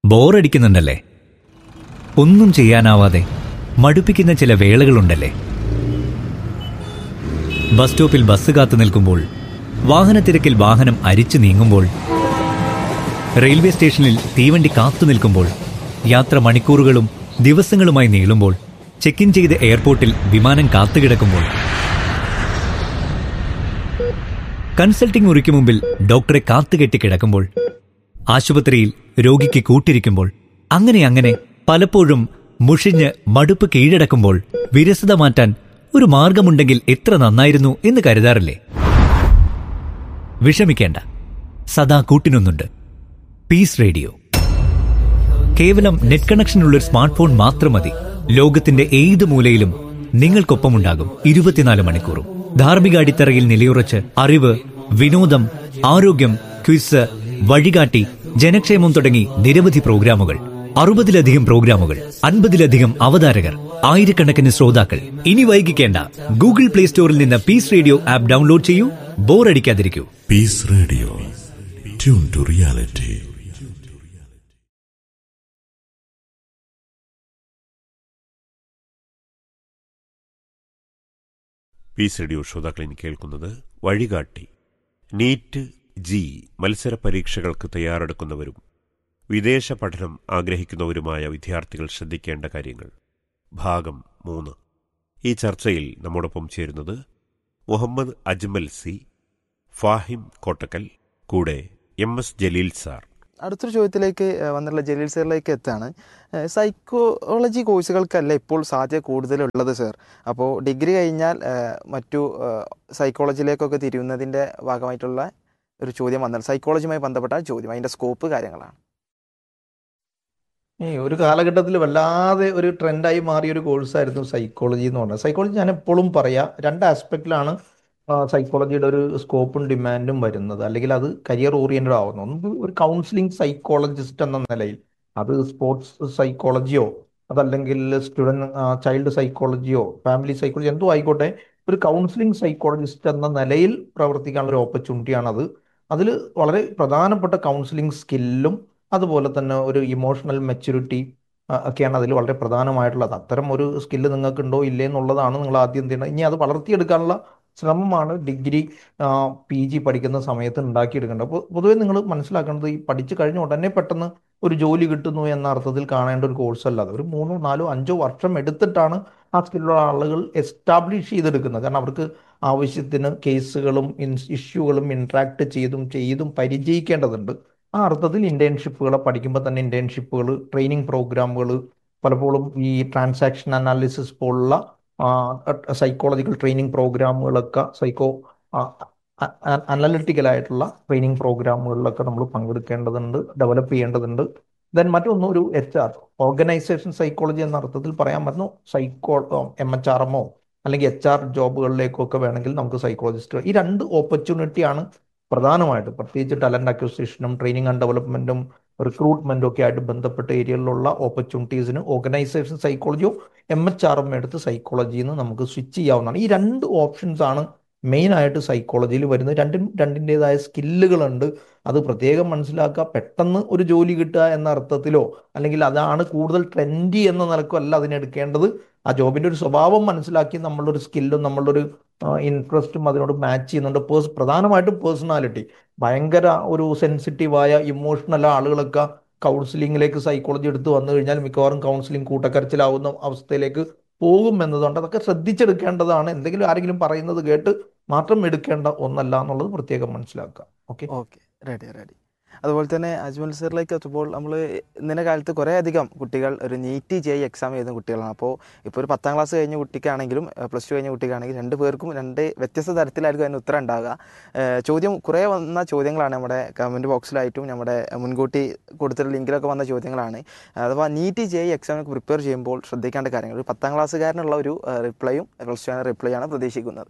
ബോറടിക്കുന്നുണ്ടല്ലേ ഒന്നും ചെയ്യാനാവാതെ മടുപ്പിക്കുന്ന ചില വേളകളുണ്ടല്ലേ ബസ് സ്റ്റോപ്പിൽ ബസ് കാത്തു നിൽക്കുമ്പോൾ വാഹനത്തിരക്കിൽ വാഹനം അരിച്ചു നീങ്ങുമ്പോൾ റെയിൽവേ സ്റ്റേഷനിൽ തീവണ്ടി കാത്തു നിൽക്കുമ്പോൾ യാത്ര മണിക്കൂറുകളും ദിവസങ്ങളുമായി നീളുമ്പോൾ ചെക്ക് ഇൻ ചെയ്ത് എയർപോർട്ടിൽ വിമാനം കാത്തുകിടക്കുമ്പോൾ കൺസൾട്ടിംഗ് മുറിക്ക് മുമ്പിൽ ഡോക്ടറെ കാത്തുകെട്ടി കിടക്കുമ്പോൾ ആശുപത്രിയിൽ രോഗിക്ക് കൂട്ടിരിക്കുമ്പോൾ അങ്ങനെ അങ്ങനെ പലപ്പോഴും മുഷിഞ്ഞ് മടുപ്പ് കീഴടക്കുമ്പോൾ വിരസത മാറ്റാൻ ഒരു മാർഗമുണ്ടെങ്കിൽ എത്ര നന്നായിരുന്നു എന്ന് കരുതാറില്ലേ വിഷമിക്കേണ്ട സദാ കൂട്ടിനൊന്നുണ്ട് പീസ് റേഡിയോ കേവലം നെറ്റ് കണക്ഷനുള്ള ഒരു സ്മാർട്ട് ഫോൺ മാത്രം മതി ലോകത്തിന്റെ ഏത് മൂലയിലും നിങ്ങൾക്കൊപ്പമുണ്ടാകും ഇരുപത്തിനാല് മണിക്കൂറും ധാർമ്മിക അടിത്തറയിൽ നിലയുറച്ച് അറിവ് വിനോദം ആരോഗ്യം ക്വിസ് വഴികാട്ടി ജനക്ഷേമം തുടങ്ങി നിരവധി പ്രോഗ്രാമുകൾ അറുപതിലധികം പ്രോഗ്രാമുകൾ അൻപതിലധികം അവതാരകർ ആയിരക്കണക്കിന് ശ്രോതാക്കൾ ഇനി വൈകിക്കേണ്ട ഗൂഗിൾ പ്ലേ സ്റ്റോറിൽ നിന്ന് പീസ് റേഡിയോ ആപ്പ് ഡൗൺലോഡ് ചെയ്യൂ ബോറടിക്കാതിരിക്കൂ Peace Radio. Tune to reality. Peace radio ശ്രോതാക്കളിന് കേൾക്കുന്നത് വഴികാട്ടി നീറ്റ് ജി മത്സര പരീക്ഷകൾക്ക് തയ്യാറെടുക്കുന്നവരും വിദേശ പഠനം ആഗ്രഹിക്കുന്നവരുമായ വിദ്യാർത്ഥികൾ ശ്രദ്ധിക്കേണ്ട കാര്യങ്ങൾ ഭാഗം മൂന്ന് ഈ ചർച്ചയിൽ നമ്മോടൊപ്പം ചേരുന്നത് മുഹമ്മദ് അജ്മൽ സി ഫാഹിം കോട്ടക്കൽ കൂടെ എം എസ് ജലീൽ സാർ അടുത്തൊരു ചോദ്യത്തിലേക്ക് ഏഹ്, വന്നിട്ടുള്ള ജലീൽ സാറിലേക്ക് എത്താണ് ഏഹ്, സൈക്കോളജി കോഴ്സുകൾക്കല്ല ഇപ്പോൾ സാധ്യത കൂടുതലുള്ളത് സാർ അപ്പോൾ ഡിഗ്രി കഴിഞ്ഞാൽ ഏഹ്, മറ്റു ഏഹ്, സൈക്കോളജിയിലേക്കൊക്കെ തിരിയുന്നതിൻ്റെ ഭാഗമായിട്ടുള്ള ഒരു ചോദ്യം വന്നത് സൈക്കോളജിയുമായി ബന്ധപ്പെട്ട ചോദ്യം അതിൻ്റെ സ്കോപ്പ് കാര്യങ്ങളാണ് ഈ ഒരു കാലഘട്ടത്തിൽ വല്ലാതെ ഒരു ട്രെൻഡായി മാറിയ ഒരു കോഴ്സായിരുന്നു സൈക്കോളജി എന്ന് പറഞ്ഞത് സൈക്കോളജി ഞാൻ എപ്പോഴും പറയാം രണ്ട് ആസ്പെക്റ്റിലാണ് സൈക്കോളജിയുടെ ഒരു സ്കോപ്പും ഡിമാൻഡും വരുന്നത് അല്ലെങ്കിൽ അത് കരിയർ ഓറിയന്റഡ് ആവുന്നു ഒന്ന് ഒരു കൗൺസിലിംഗ് സൈക്കോളജിസ്റ്റ് എന്ന നിലയിൽ അത് സ്പോർട്സ് സൈക്കോളജിയോ അതല്ലെങ്കിൽ സ്റ്റുഡൻറ് ചൈൽഡ് സൈക്കോളജിയോ ഫാമിലി സൈക്കോളജി എന്തോ ആയിക്കോട്ടെ ഒരു കൗൺസിലിംഗ് സൈക്കോളജിസ്റ്റ് എന്ന നിലയിൽ പ്രവർത്തിക്കാനുള്ള ഒരു ഓപ്പർച്യൂണിറ്റിയാണ് അത് അതിൽ വളരെ പ്രധാനപ്പെട്ട കൗൺസിലിംഗ് സ്കില്ലും അതുപോലെ തന്നെ ഒരു ഇമോഷണൽ മെച്യൂരിറ്റി ഒക്കെയാണ് അതിൽ വളരെ പ്രധാനമായിട്ടുള്ളത് അത്തരം ഒരു സ്കില്ല് നിങ്ങൾക്കുണ്ടോ ഇല്ലേ എന്നുള്ളതാണ് നിങ്ങൾ ആദ്യം ചെയ്യേണ്ടത് ഇനി അത് വളർത്തിയെടുക്കാനുള്ള ശ്രമമാണ് ഡിഗ്രി പി ജി പഠിക്കുന്ന സമയത്ത് ഉണ്ടാക്കിയെടുക്കേണ്ടത് അപ്പോൾ പൊതുവെ നിങ്ങൾ മനസ്സിലാക്കേണ്ടത് ഈ പഠിച്ചു കഴിഞ്ഞ ഉടനെ പെട്ടെന്ന് ഒരു ജോലി കിട്ടുന്നു എന്ന അർത്ഥത്തിൽ കാണേണ്ട ഒരു കോഴ്സ് അല്ല അത് ഒരു മൂന്നോ നാലോ അഞ്ചോ വർഷം എടുത്തിട്ടാണ് ആ സ്കില്ലുള്ള ആളുകൾ എസ്റ്റാബ്ലിഷ് ചെയ്തെടുക്കുന്നത് കാരണം അവർക്ക് ആവശ്യത്തിന് കേസുകളും ഇഷ്യൂകളും ഇൻട്രാക്ട് ചെയ്തും ചെയ്തും പരിചയിക്കേണ്ടതുണ്ട് ആ അർത്ഥത്തിൽ ഇന്റേൺഷിപ്പുകളെ പഠിക്കുമ്പോൾ തന്നെ ഇന്റേൺഷിപ്പുകൾ ട്രെയിനിങ് പ്രോഗ്രാമുകൾ പലപ്പോഴും ഈ ട്രാൻസാക്ഷൻ അനാലിസിസ് പോലുള്ള സൈക്കോളജിക്കൽ ട്രെയിനിങ് പ്രോഗ്രാമുകളൊക്കെ സൈക്കോ അനലിറ്റിക്കൽ ആയിട്ടുള്ള ട്രെയിനിങ് പ്രോഗ്രാമുകളിലൊക്കെ നമ്മൾ പങ്കെടുക്കേണ്ടതുണ്ട് ഡെവലപ്പ് ചെയ്യേണ്ടതുണ്ട് ദെൻ മറ്റൊന്ന് ഒരു എച്ച് ആർ ഓർഗനൈസേഷൻ സൈക്കോളജി എന്ന അർത്ഥത്തിൽ പറയാൻ പറ്റുന്നു സൈക്കോ എം എച്ച് ആർ എമ്മോ അല്ലെങ്കിൽ എച്ച് ആർ ജോബുകളിലേക്കൊക്കെ വേണമെങ്കിൽ നമുക്ക് സൈക്കോളജിസ്റ്റ് ഈ രണ്ട് ഓപ്പർച്യൂണിറ്റിയാണ് പ്രധാനമായിട്ട് പ്രത്യേകിച്ച് ടാലന്റ് അക്വിസിഷനും ട്രെയിനിങ് ആൻഡ് ഡെവലപ്മെന്റും റിക്രൂട്ട്മെന്റും ഒക്കെ ആയിട്ട് ബന്ധപ്പെട്ട ഏരിയകളിലുള്ള ഓപ്പർച്യൂണിറ്റീസിന് ഓർഗനൈസേഷൻ സൈക്കോളജിയോ എം എച്ച് ആർ എം എടുത്ത് സൈക്കോളജിയിൽ നിന്ന് നമുക്ക് സ്വിച്ച് ചെയ്യാവുന്നതാണ് ഈ രണ്ട് ഓപ്ഷൻസ് ആണ് മെയിൻ ആയിട്ട് സൈക്കോളജിയിൽ വരുന്നത് രണ്ടും രണ്ടിൻ്റെതായ സ്കില്ലുകളുണ്ട് അത് പ്രത്യേകം മനസ്സിലാക്കുക പെട്ടെന്ന് ഒരു ജോലി കിട്ടുക എന്ന അർത്ഥത്തിലോ അല്ലെങ്കിൽ അതാണ് കൂടുതൽ ട്രെൻഡി എന്ന നിലക്കോ അല്ല അതിനെടുക്കേണ്ടത് ആ ജോബിന്റെ ഒരു സ്വഭാവം മനസ്സിലാക്കി നമ്മളുടെ ഒരു സ്കില്ലും നമ്മളുടെ ഒരു ഇൻട്രസ്റ്റും അതിനോട് മാച്ച് ചെയ്യുന്നുണ്ട് പേഴ്സ് പ്രധാനമായിട്ടും പേഴ്സണാലിറ്റി ഭയങ്കര ഒരു സെൻസിറ്റീവായ ഇമോഷണൽ ആളുകളൊക്കെ കൗൺസിലിങ്ങിലേക്ക് സൈക്കോളജി എടുത്ത് വന്നു കഴിഞ്ഞാൽ മിക്കവാറും കൗൺസിലിംഗ് കൂട്ടക്കരച്ചിലാവുന്ന അവസ്ഥയിലേക്ക് പോകും എന്നതുകൊണ്ട് അതൊക്കെ ശ്രദ്ധിച്ചെടുക്കേണ്ടതാണ് എന്തെങ്കിലും ആരെങ്കിലും പറയുന്നത് കേട്ട് മാത്രം എടുക്കേണ്ട ഒന്നല്ല എന്നുള്ളത് പ്രത്യേകം മനസ്സിലാക്കുക ഓക്കെ ഓക്കെ റെഡി റെഡി അതുപോലെ തന്നെ അജ്മൽ സാറിലേക്ക് എത്തുമ്പോൾ നമ്മൾ ഇന്നലെ കാലത്ത് കുറേ അധികം കുട്ടികൾ ഒരു നീറ്റ് ജെ എക്സാം എഴുതുന്ന കുട്ടികളാണ് അപ്പോൾ ഇപ്പോൾ ഒരു പത്താം ക്ലാസ് കഴിഞ്ഞ കുട്ടിക്കാണെങ്കിലും പ്ലസ് ടു കഴിഞ്ഞ കുട്ടിക്കാണെങ്കിലും രണ്ട് പേർക്കും രണ്ട് വ്യത്യസ്ത തരത്തിലായിരിക്കും അതിന് ഉത്തരം ഉണ്ടാവുക ഏഹ് ചോദ്യം കുറേ വന്ന ചോദ്യങ്ങളാണ് നമ്മുടെ കമൻറ്റ് ബോക്സിലായിട്ടും നമ്മുടെ മുൻകൂട്ടി കൊടുത്തിട്ടുള്ള ലിങ്കിലൊക്കെ വന്ന ചോദ്യങ്ങളാണ് അഥവാ നീറ്റ് ജെ എക്സാമിന് പ്രിപ്പയർ ചെയ്യുമ്പോൾ ശ്രദ്ധിക്കേണ്ട കാര്യങ്ങൾ ഒരു പത്താം ക്ലാസ്സുകാരനുള്ള ഒരു റിപ്ലൈയും പ്ലസ് ടു റിപ്ലൈ ആണ് പ്രതീക്ഷിക്കുന്നത്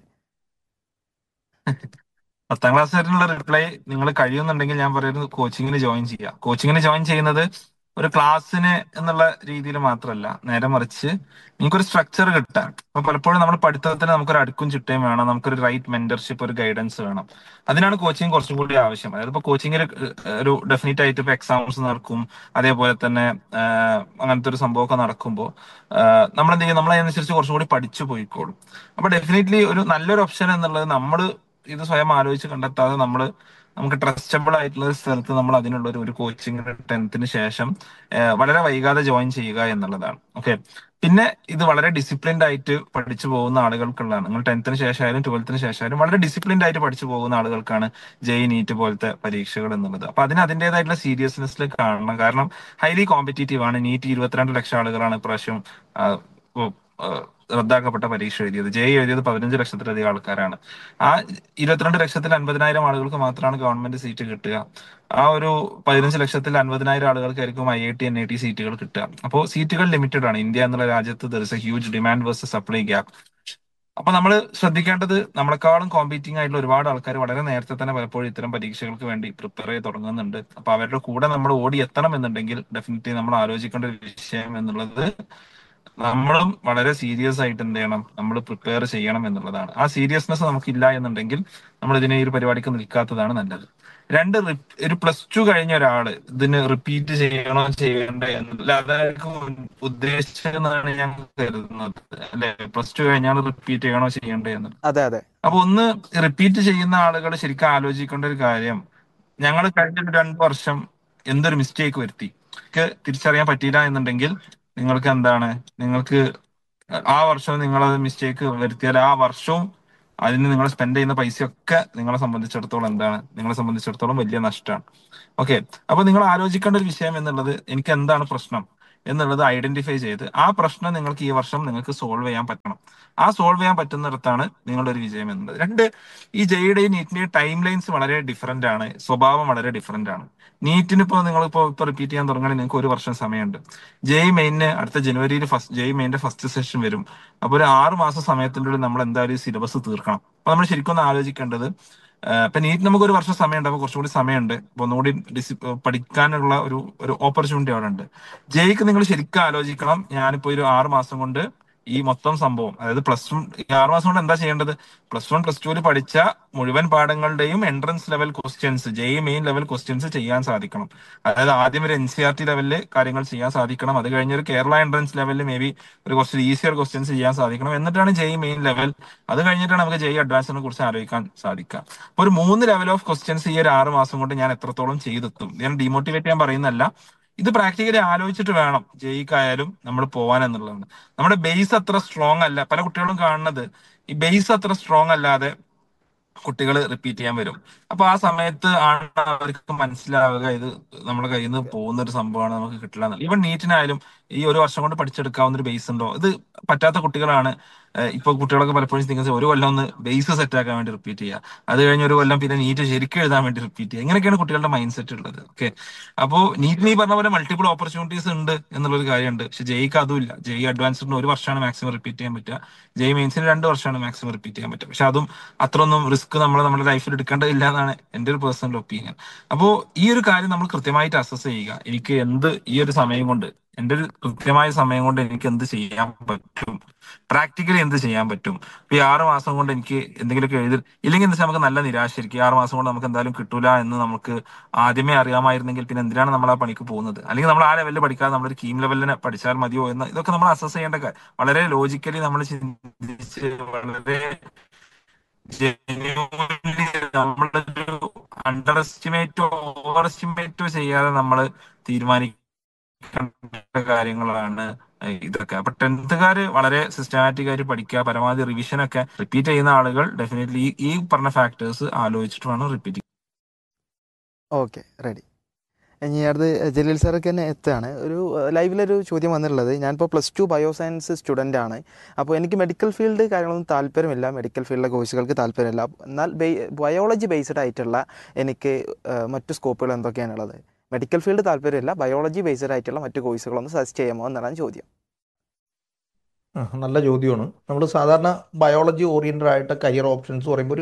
പത്താം ക്ലാസ് വരെയുള്ള റിപ്ലൈ നിങ്ങൾ കഴിയുന്നുണ്ടെങ്കിൽ ഞാൻ പറയുന്നത് കോച്ചിങ്ങിന് ജോയിൻ ചെയ്യുക കോച്ചിങ്ങിന് ജോയിൻ ചെയ്യുന്നത് ഒരു ക്ലാസ്സിന് എന്നുള്ള രീതിയിൽ മാത്രമല്ല നേരെ മറിച്ച് നിങ്ങൾക്കൊരു സ്ട്രക്ചർ കിട്ടാൻ അപ്പൊ പലപ്പോഴും നമ്മുടെ പഠിത്തത്തിന് നമുക്കൊരു അടുക്കും ചിട്ടയും വേണം നമുക്കൊരു റൈറ്റ് മെന്റർഷിപ്പ് ഒരു ഗൈഡൻസ് വേണം അതിനാണ് കോച്ചിങ് കുറച്ചും കൂടി ആവശ്യം അതായത് ഇപ്പൊ കോച്ചിങ്ങിൽ ഒരു ഡെഫിനറ്റ് ആയിട്ട് ഇപ്പൊ എക്സാംസ് നടക്കും അതേപോലെ തന്നെ ആഹ്, അങ്ങനത്തെ ഒരു സംഭവമൊക്കെ നടക്കുമ്പോൾ നമ്മൾ എന്ത് ചെയ്യും നമ്മൾ അതിനനുസരിച്ച് കുറച്ചും കൂടി പഠിച്ചു പോയിക്കോളും അപ്പൊ ഡെഫിനറ്റ്ലി ഒരു നല്ലൊരു ഓപ്ഷൻ എന്നുള്ളത് നമ്മൾ ഇത് സ്വയം ആലോചിച്ച് കണ്ടെത്താതെ നമ്മൾ നമുക്ക് ട്രസ്റ്റബിൾ ആയിട്ടുള്ള ഒരു സ്ഥലത്ത് നമ്മൾ അതിനുള്ള ഒരു ഒരു കോച്ചിങ് ടെൻത്തിന് ശേഷം ആഹ്, വളരെ വൈകാതെ ജോയിൻ ചെയ്യുക എന്നുള്ളതാണ് ഓക്കെ പിന്നെ ഇത് വളരെ ഡിസിപ്ലിൻഡ് ആയിട്ട് പഠിച്ചു പോകുന്ന ആളുകൾക്കുള്ളതാണ് നിങ്ങൾ ടെൻത്തിന് ശേഷമായാലും ട്വൽത്തിന് ശേഷമായാലും വളരെ ഡിസിപ്ലിൻഡ് ആയിട്ട് പഠിച്ചു പോകുന്ന ആളുകൾക്കാണ് ജെയ് നീറ്റ് പോലത്തെ പരീക്ഷകൾ എന്നുള്ളത് അപ്പൊ അതിന് അതിൻ്റെതായിട്ടുള്ള സീരിയസ്നെസ്സിൽ കാണണം കാരണം ഹൈലി കോമ്പറ്റീറ്റീവ് ആണ് നീറ്റ് ഇരുപത്തിരണ്ട് ലക്ഷം ആളുകളാണ് ഇപ്രാവശ്യം ആ, ഉം, ആ, റദ്ദാക്കപ്പെട്ട പരീക്ഷ എഴുതിയത് ജെ എഴുതിയത് പതിനഞ്ച് ലക്ഷത്തിലധികം ആൾക്കാരാണ് ആ ഇരുപത്തിരണ്ട് ലക്ഷത്തിൽ അൻപതിനായിരം ആളുകൾക്ക് മാത്രമാണ് ഗവൺമെന്റ് സീറ്റ് കിട്ടുക ആ ഒരു പതിനഞ്ച് ലക്ഷത്തിൽ അൻപതിനായിരം ആളുകൾക്കായിരിക്കും I I T N I T സീറ്റുകൾ കിട്ടുക അപ്പോൾ സീറ്റുകൾ ലിമിറ്റഡ് ആണ് ഇന്ത്യ എന്നുള്ള രാജ്യത്ത് there is a huge demand versus supply gap അപ്പൊ നമ്മൾ ശ്രദ്ധിക്കേണ്ടത് നമ്മളെക്കാളും കോമ്പീറ്റിംഗ് ആയിട്ടുള്ള ഒരുപാട് ആൾക്കാർ വളരെ നേരത്തെ തന്നെ പലപ്പോഴും ഇത്തരം പരീക്ഷകൾക്ക് വേണ്ടി പ്രിപ്പയർ ചെയ്ത് തുടങ്ങുന്നുണ്ട് അപ്പൊ അവരുടെ കൂടെ നമ്മൾ ഓടി എത്തണം എന്നുണ്ടെങ്കിൽ ഡെഫിനറ്റ്ലി നമ്മൾ ആലോചിക്കേണ്ട ഒരു വിഷയം എന്നുള്ളത് നമ്മളും വളരെ സീരിയസ് ആയിട്ട് എന്ത് ചെയ്യണം നമ്മൾ പ്രിപ്പയർ ചെയ്യണം എന്നുള്ളതാണ് ആ സീരിയസ്നെസ് നമുക്കില്ല എന്നുണ്ടെങ്കിൽ നമ്മൾ ഇതിനെ ഈ ഒരു പരിപാടിക്ക് നിൽക്കാത്തതാണ് നല്ലത് രണ്ട് റി- ഒരു പ്ലസ് ടു കഴിഞ്ഞ ഒരാള് ഇതിന് റിപ്പീറ്റ് ചെയ്യണോ ചെയ്യണ്ടേ എന്നല്ല അതായിരിക്കും ഉദ്ദേശിച്ചതെന്നാണ് ഞാൻ കരുതുന്നത് അല്ലെ പ്ലസ് ടു കഴിഞ്ഞാൽ റിപ്പീറ്റ് ചെയ്യണോ ചെയ്യണ്ടേ എന്ന് അതെ അതെ അപ്പൊ ഒന്ന് റിപ്പീറ്റ് ചെയ്യുന്ന ആളുകൾ ശരിക്കും ആലോചിക്കേണ്ട ഒരു കാര്യം ഞങ്ങൾ കഴിഞ്ഞ ഒരു രണ്ട് വർഷം എന്തൊരു മിസ്റ്റേക്ക് വരുത്തി ക്ക് തിരിച്ചറിയാൻ പറ്റിയില്ല എന്നുണ്ടെങ്കിൽ നിങ്ങൾക്ക് എന്താണ് നിങ്ങൾക്ക് ആ വർഷവും നിങ്ങൾ അത് മിസ്റ്റേക്ക് വരുത്തിയാൽ ആ വർഷവും അതിന് നിങ്ങൾ സ്പെൻഡ് ചെയ്യുന്ന പൈസയൊക്കെ നിങ്ങളെ സംബന്ധിച്ചിടത്തോളം എന്താണ് നിങ്ങളെ സംബന്ധിച്ചിടത്തോളം വലിയ നഷ്ടമാണ് ഓക്കെ അപ്പൊ നിങ്ങൾ ആലോചിക്കേണ്ട ഒരു വിഷയം എന്നുള്ളത് എനിക്ക് എന്താണ് പ്രശ്നം എന്നുള്ളത് ഐഡന്റിഫൈ ചെയ്ത് ആ പ്രശ്നം നിങ്ങൾക്ക് ഈ വർഷം നിങ്ങൾക്ക് സോൾവ് ചെയ്യാൻ പറ്റണം ആ സോൾവ് ചെയ്യാൻ പറ്റുന്നിടത്താണ് നിങ്ങളുടെ ഒരു വിജയം എന്നുള്ളത് രണ്ട് ഈ ജെയുടെയും നീറ്റിന്റെയും ടൈം ലൈൻസ് വളരെ ഡിഫറെന്റ് ആണ് സ്വഭാവം വളരെ ഡിഫറെന്റ് ആണ് നീറ്റിന് ഇപ്പോൾ നിങ്ങൾ ഇപ്പോൾ ഇപ്പൊ റിപ്പീറ്റ് ചെയ്യാൻ തുടങ്ങുകയാണെങ്കിൽ നിങ്ങൾക്ക് ഒരു വർഷം സമയമുണ്ട് ജെയ് മെയിന് അടുത്ത ജനുവരിയിൽ ഫസ്റ്റ് ജെയ് മെയിന്റെ ഫസ്റ്റ് സെഷൻ വരും അപ്പൊ ഒരു ആറ് മാസം സമയത്തിൻ്റെ ഉള്ളിൽ നമ്മൾ എന്തായാലും സിലബസ് തീർക്കണം അപ്പൊ നമ്മൾ ശരിക്കും ഒന്ന് ആലോചിക്കേണ്ടത് ആഹ് ഇപ്പൊ നീറ്റ് നമുക്ക് ഒരു വർഷം സമയമുണ്ട് അപ്പൊ കുറച്ചുകൂടി സമയമുണ്ട് അപ്പൊ ഒന്നുകൂടി ഡിസി പഠിക്കാനുള്ള ഒരു ഒരു ഓപ്പർച്യൂണിറ്റി അവിടെ ഉണ്ട് ജെയ്ക്ക് നിങ്ങൾ ശരിക്കും ആലോചിക്കണം ഞാനിപ്പോ ഒരു ആറ് മാസം കൊണ്ട് ഈ മൊത്തം സംഭവം അതായത് പ്ലസ് വൺ ഈ ആറ് മാസം കൊണ്ട് എന്താ ചെയ്യേണ്ടത് പ്ലസ് വൺ പ്ലസ് ടുവിൽ പഠിച്ച മുഴുവൻ പാഠങ്ങളുടെയും entrance level questions JEE main level questions ചെയ്യാൻ സാധിക്കണം അതായത് ആദ്യം ഒരു എൻ സി ആർ ടി ലെവലിൽ കാര്യങ്ങൾ ചെയ്യാൻ സാധിക്കണം അത് കഴിഞ്ഞ് ഒരു കേരള എൻട്രൻസ് ലെവലിൽ മേ ബി ഒരു കുറച്ച് ഈസിയർ ക്വസ്റ്റ്യൻസ് ചെയ്യാൻ സാധിക്കണം എന്നിട്ടാണ് ജെയ് മെയിൻ ലെവൽ അത് കഴിഞ്ഞിട്ടാണ് നമുക്ക് ജെയ് അഡ്വാൻസിനെ കുറിച്ച് ആലോചിക്കാൻ സാധിക്കുക അപ്പൊ ഒരു മൂന്ന് ലെവൽ ഓഫ് ക്വസ്റ്റ്യൻസ് ഈ ഒരു ആറ് മാസം കൊണ്ട് ഞാൻ എത്രത്തോളം ചെയ്തെത്തും ഞാൻ ഡിമോട്ടിവേറ്റ് ചെയ്യാൻ പറയുന്നല്ല ഇത് പ്രാക്ടിക്കലി ആലോചിച്ചിട്ട് വേണം ജയിക്കായാലും നമ്മൾ പോവാൻ എന്നുള്ളതാണ് നമ്മുടെ ബേസ് അത്ര സ്ട്രോങ് അല്ല പല കുട്ടികളും കാണുന്നത് ഈ ബേസ് അത്ര സ്ട്രോങ് അല്ലാതെ കുട്ടികൾ റിപ്പീറ്റ് ചെയ്യാൻ വരും അപ്പൊ ആ സമയത്ത് ആണ് അവർക്ക് മനസ്സിലാവുക ഇത് നമ്മുടെ കയ്യിൽ നിന്ന് പോകുന്ന ഒരു സംഭവമാണ് നമുക്ക് കിട്ടില്ല എന്നുള്ളത് ഈവൻ നീറ്റിനായാലും ഈ ഒരു വർഷം കൊണ്ട് പഠിച്ചെടുക്കാവുന്ന ഒരു ബേസ് ഉണ്ടോ ഇത് പറ്റാത്ത കുട്ടികളാണ് ഏഹ് ഇപ്പൊ കുട്ടികളൊക്കെ പലപ്പോഴും തിങ്സ് ഒരു കൊല്ലം ഒന്ന് ബേസ് സെറ്റ് ആക്കാൻ വേണ്ടി റിപ്പീറ്റ് ചെയ്യുക അത് കഴിഞ്ഞ് ഒരു കൊല്ലം പിന്നെ നീറ്റ് ശരിക്കും എഴുതാൻ വേണ്ടി റിപ്പീറ്റ് ചെയ്യുക ഇങ്ങനെയൊക്കെയാണ് കുട്ടികളുടെ മൈൻഡ് സെറ്റ് ഉള്ളത് ഓക്കെ അപ്പോ നീറ്റിന് ഈ പറഞ്ഞ പോലെ മൾട്ടിപ്പിൾ ഓപ്പർച്യൂണിറ്റീസ് ഉണ്ട് എന്നുള്ളൊരു കാര്യമുണ്ട് പക്ഷെ ജെയ്ക്ക് അതുമില്ല ജെയ് അഡ്വാൻസ്ഡിന് ഒരു വർഷമാണ് മാക്സിമം റിപ്പീറ്റ് ചെയ്യാൻ പറ്റുക ജെയ് മെയിൻസിന് രണ്ട് വർഷമാണ് മാക്സിമം റിപ്പീറ്റ് ചെയ്യാൻ പറ്റുക പക്ഷെ അതും അത്രയൊന്നും റിസ്ക് നമ്മൾ നമ്മുടെ ലൈഫിൽ എടുക്കേണ്ടതില്ല എന്നാണ് എന്റെ ഒരു പേഴ്സണൽ ഒപ്പീനിയൻ അപ്പോൾ ഈ ഒരു കാര്യം നമ്മൾ കൃത്യമായിട്ട് അസസ് ചെയ്യുക എനിക്ക് എന്ത് ഈ ഒരു സമയം കൊണ്ട് എന്റെ ഒരു കൃത്യമായ സമയം കൊണ്ട് എനിക്ക് എന്ത് ചെയ്യാൻ പറ്റും പ്രാക്ടിക്കലി എന്ത് ചെയ്യാൻ പറ്റും ഇപ്പൊ ഈ ആറ് മാസം കൊണ്ട് എനിക്ക് എന്തെങ്കിലുമൊക്കെ എഴുതി ഇല്ലെങ്കിൽ എന്താ വെച്ചാൽ നമുക്ക് നല്ല നിരാശയിരിക്കും ഈ ആറ് മാസം കൊണ്ട് നമുക്ക് എന്തായാലും കിട്ടൂല എന്ന് നമുക്ക് ആദ്യമേ അറിയാമായിരുന്നെങ്കിൽ പിന്നെ എന്തിനാണ് നമ്മൾ ആ പണിക്ക് പോകുന്നത് അല്ലെങ്കിൽ നമ്മൾ ആ ലെവലിൽ പഠിക്കാതെ നമ്മളൊരു കീം ലെവലിനെ പഠിച്ചാൽ മതിയോ എന്ന് ഇതൊക്കെ നമ്മൾ അസസ് ചെയ്യേണ്ട കാര്യം വളരെ ലോജിക്കലി നമ്മൾ ചിന്തിച്ച് വളരെ ജെന്യൂൻലി നമ്മളൊരു അണ്ടർ എസ്റ്റിമേറ്റോ ഓവർ എസ്റ്റിമേറ്റോ ചെയ്യാതെ നമ്മൾ തീരുമാനിക്കേണ്ട കാര്യങ്ങളാണ് ഇതൊക്കെ അപ്പൊ ടെൻത്തുകാർ വളരെ സിസ്റ്റമാറ്റിക് ആയിട്ട് പഠിക്കുക പരമാവധി റിവിഷൻ ഒക്കെ റിപ്പീറ്റ് ചെയ്യുന്ന ആളുകൾ ഡെഫിനറ്റ്ലി ഈ പറഞ്ഞ ഫാക്ടേഴ്സ് ആലോചിച്ചിട്ട് വേണം റിപ്പീറ്റ് ഓക്കെ റെഡി ഇനി അടുത്ത് ജലീൽ സാറൊക്കെ തന്നെ എത്താണ് ഒരു ലൈവിലൊരു ചോദ്യം വന്നിട്ടുള്ളത് ഞാനിപ്പോൾ പ്ലസ് ടു ബയോസയൻസ് സ്റ്റുഡൻ്റ് ആണ് അപ്പോൾ എനിക്ക് മെഡിക്കൽ ഫീൽഡ് കാര്യങ്ങളൊന്നും താല്പര്യമില്ല മെഡിക്കൽ ഫീൽഡിലെ കോഴ്സുകൾക്ക് താല്പര്യമില്ല എന്നാൽ ബയോളജി ബേസ്ഡ് ആയിട്ടുള്ള എനിക്ക് ഏഹ്, മറ്റു സ്കോപ്പുകൾ എന്തൊക്കെയാണുള്ളത് മെഡിക്കൽ ഫീൽഡ് താല്പര്യമില്ല ബയോളജി ബേസ്ഡ് ആയിട്ടുള്ള മറ്റു കോഴ്സുകളൊന്ന് സജസ്റ്റ് ചെയ്യാമോ എന്നാണ് ചോദ്യം ആ, നല്ല ചോദ്യമാണ് നമ്മൾ സാധാരണ ബയോളജി ഓറിയൻറ്റഡ് ആയിട്ട് കരിയർ ഓപ്ഷൻസ് പറയുമ്പോൾ ഒരു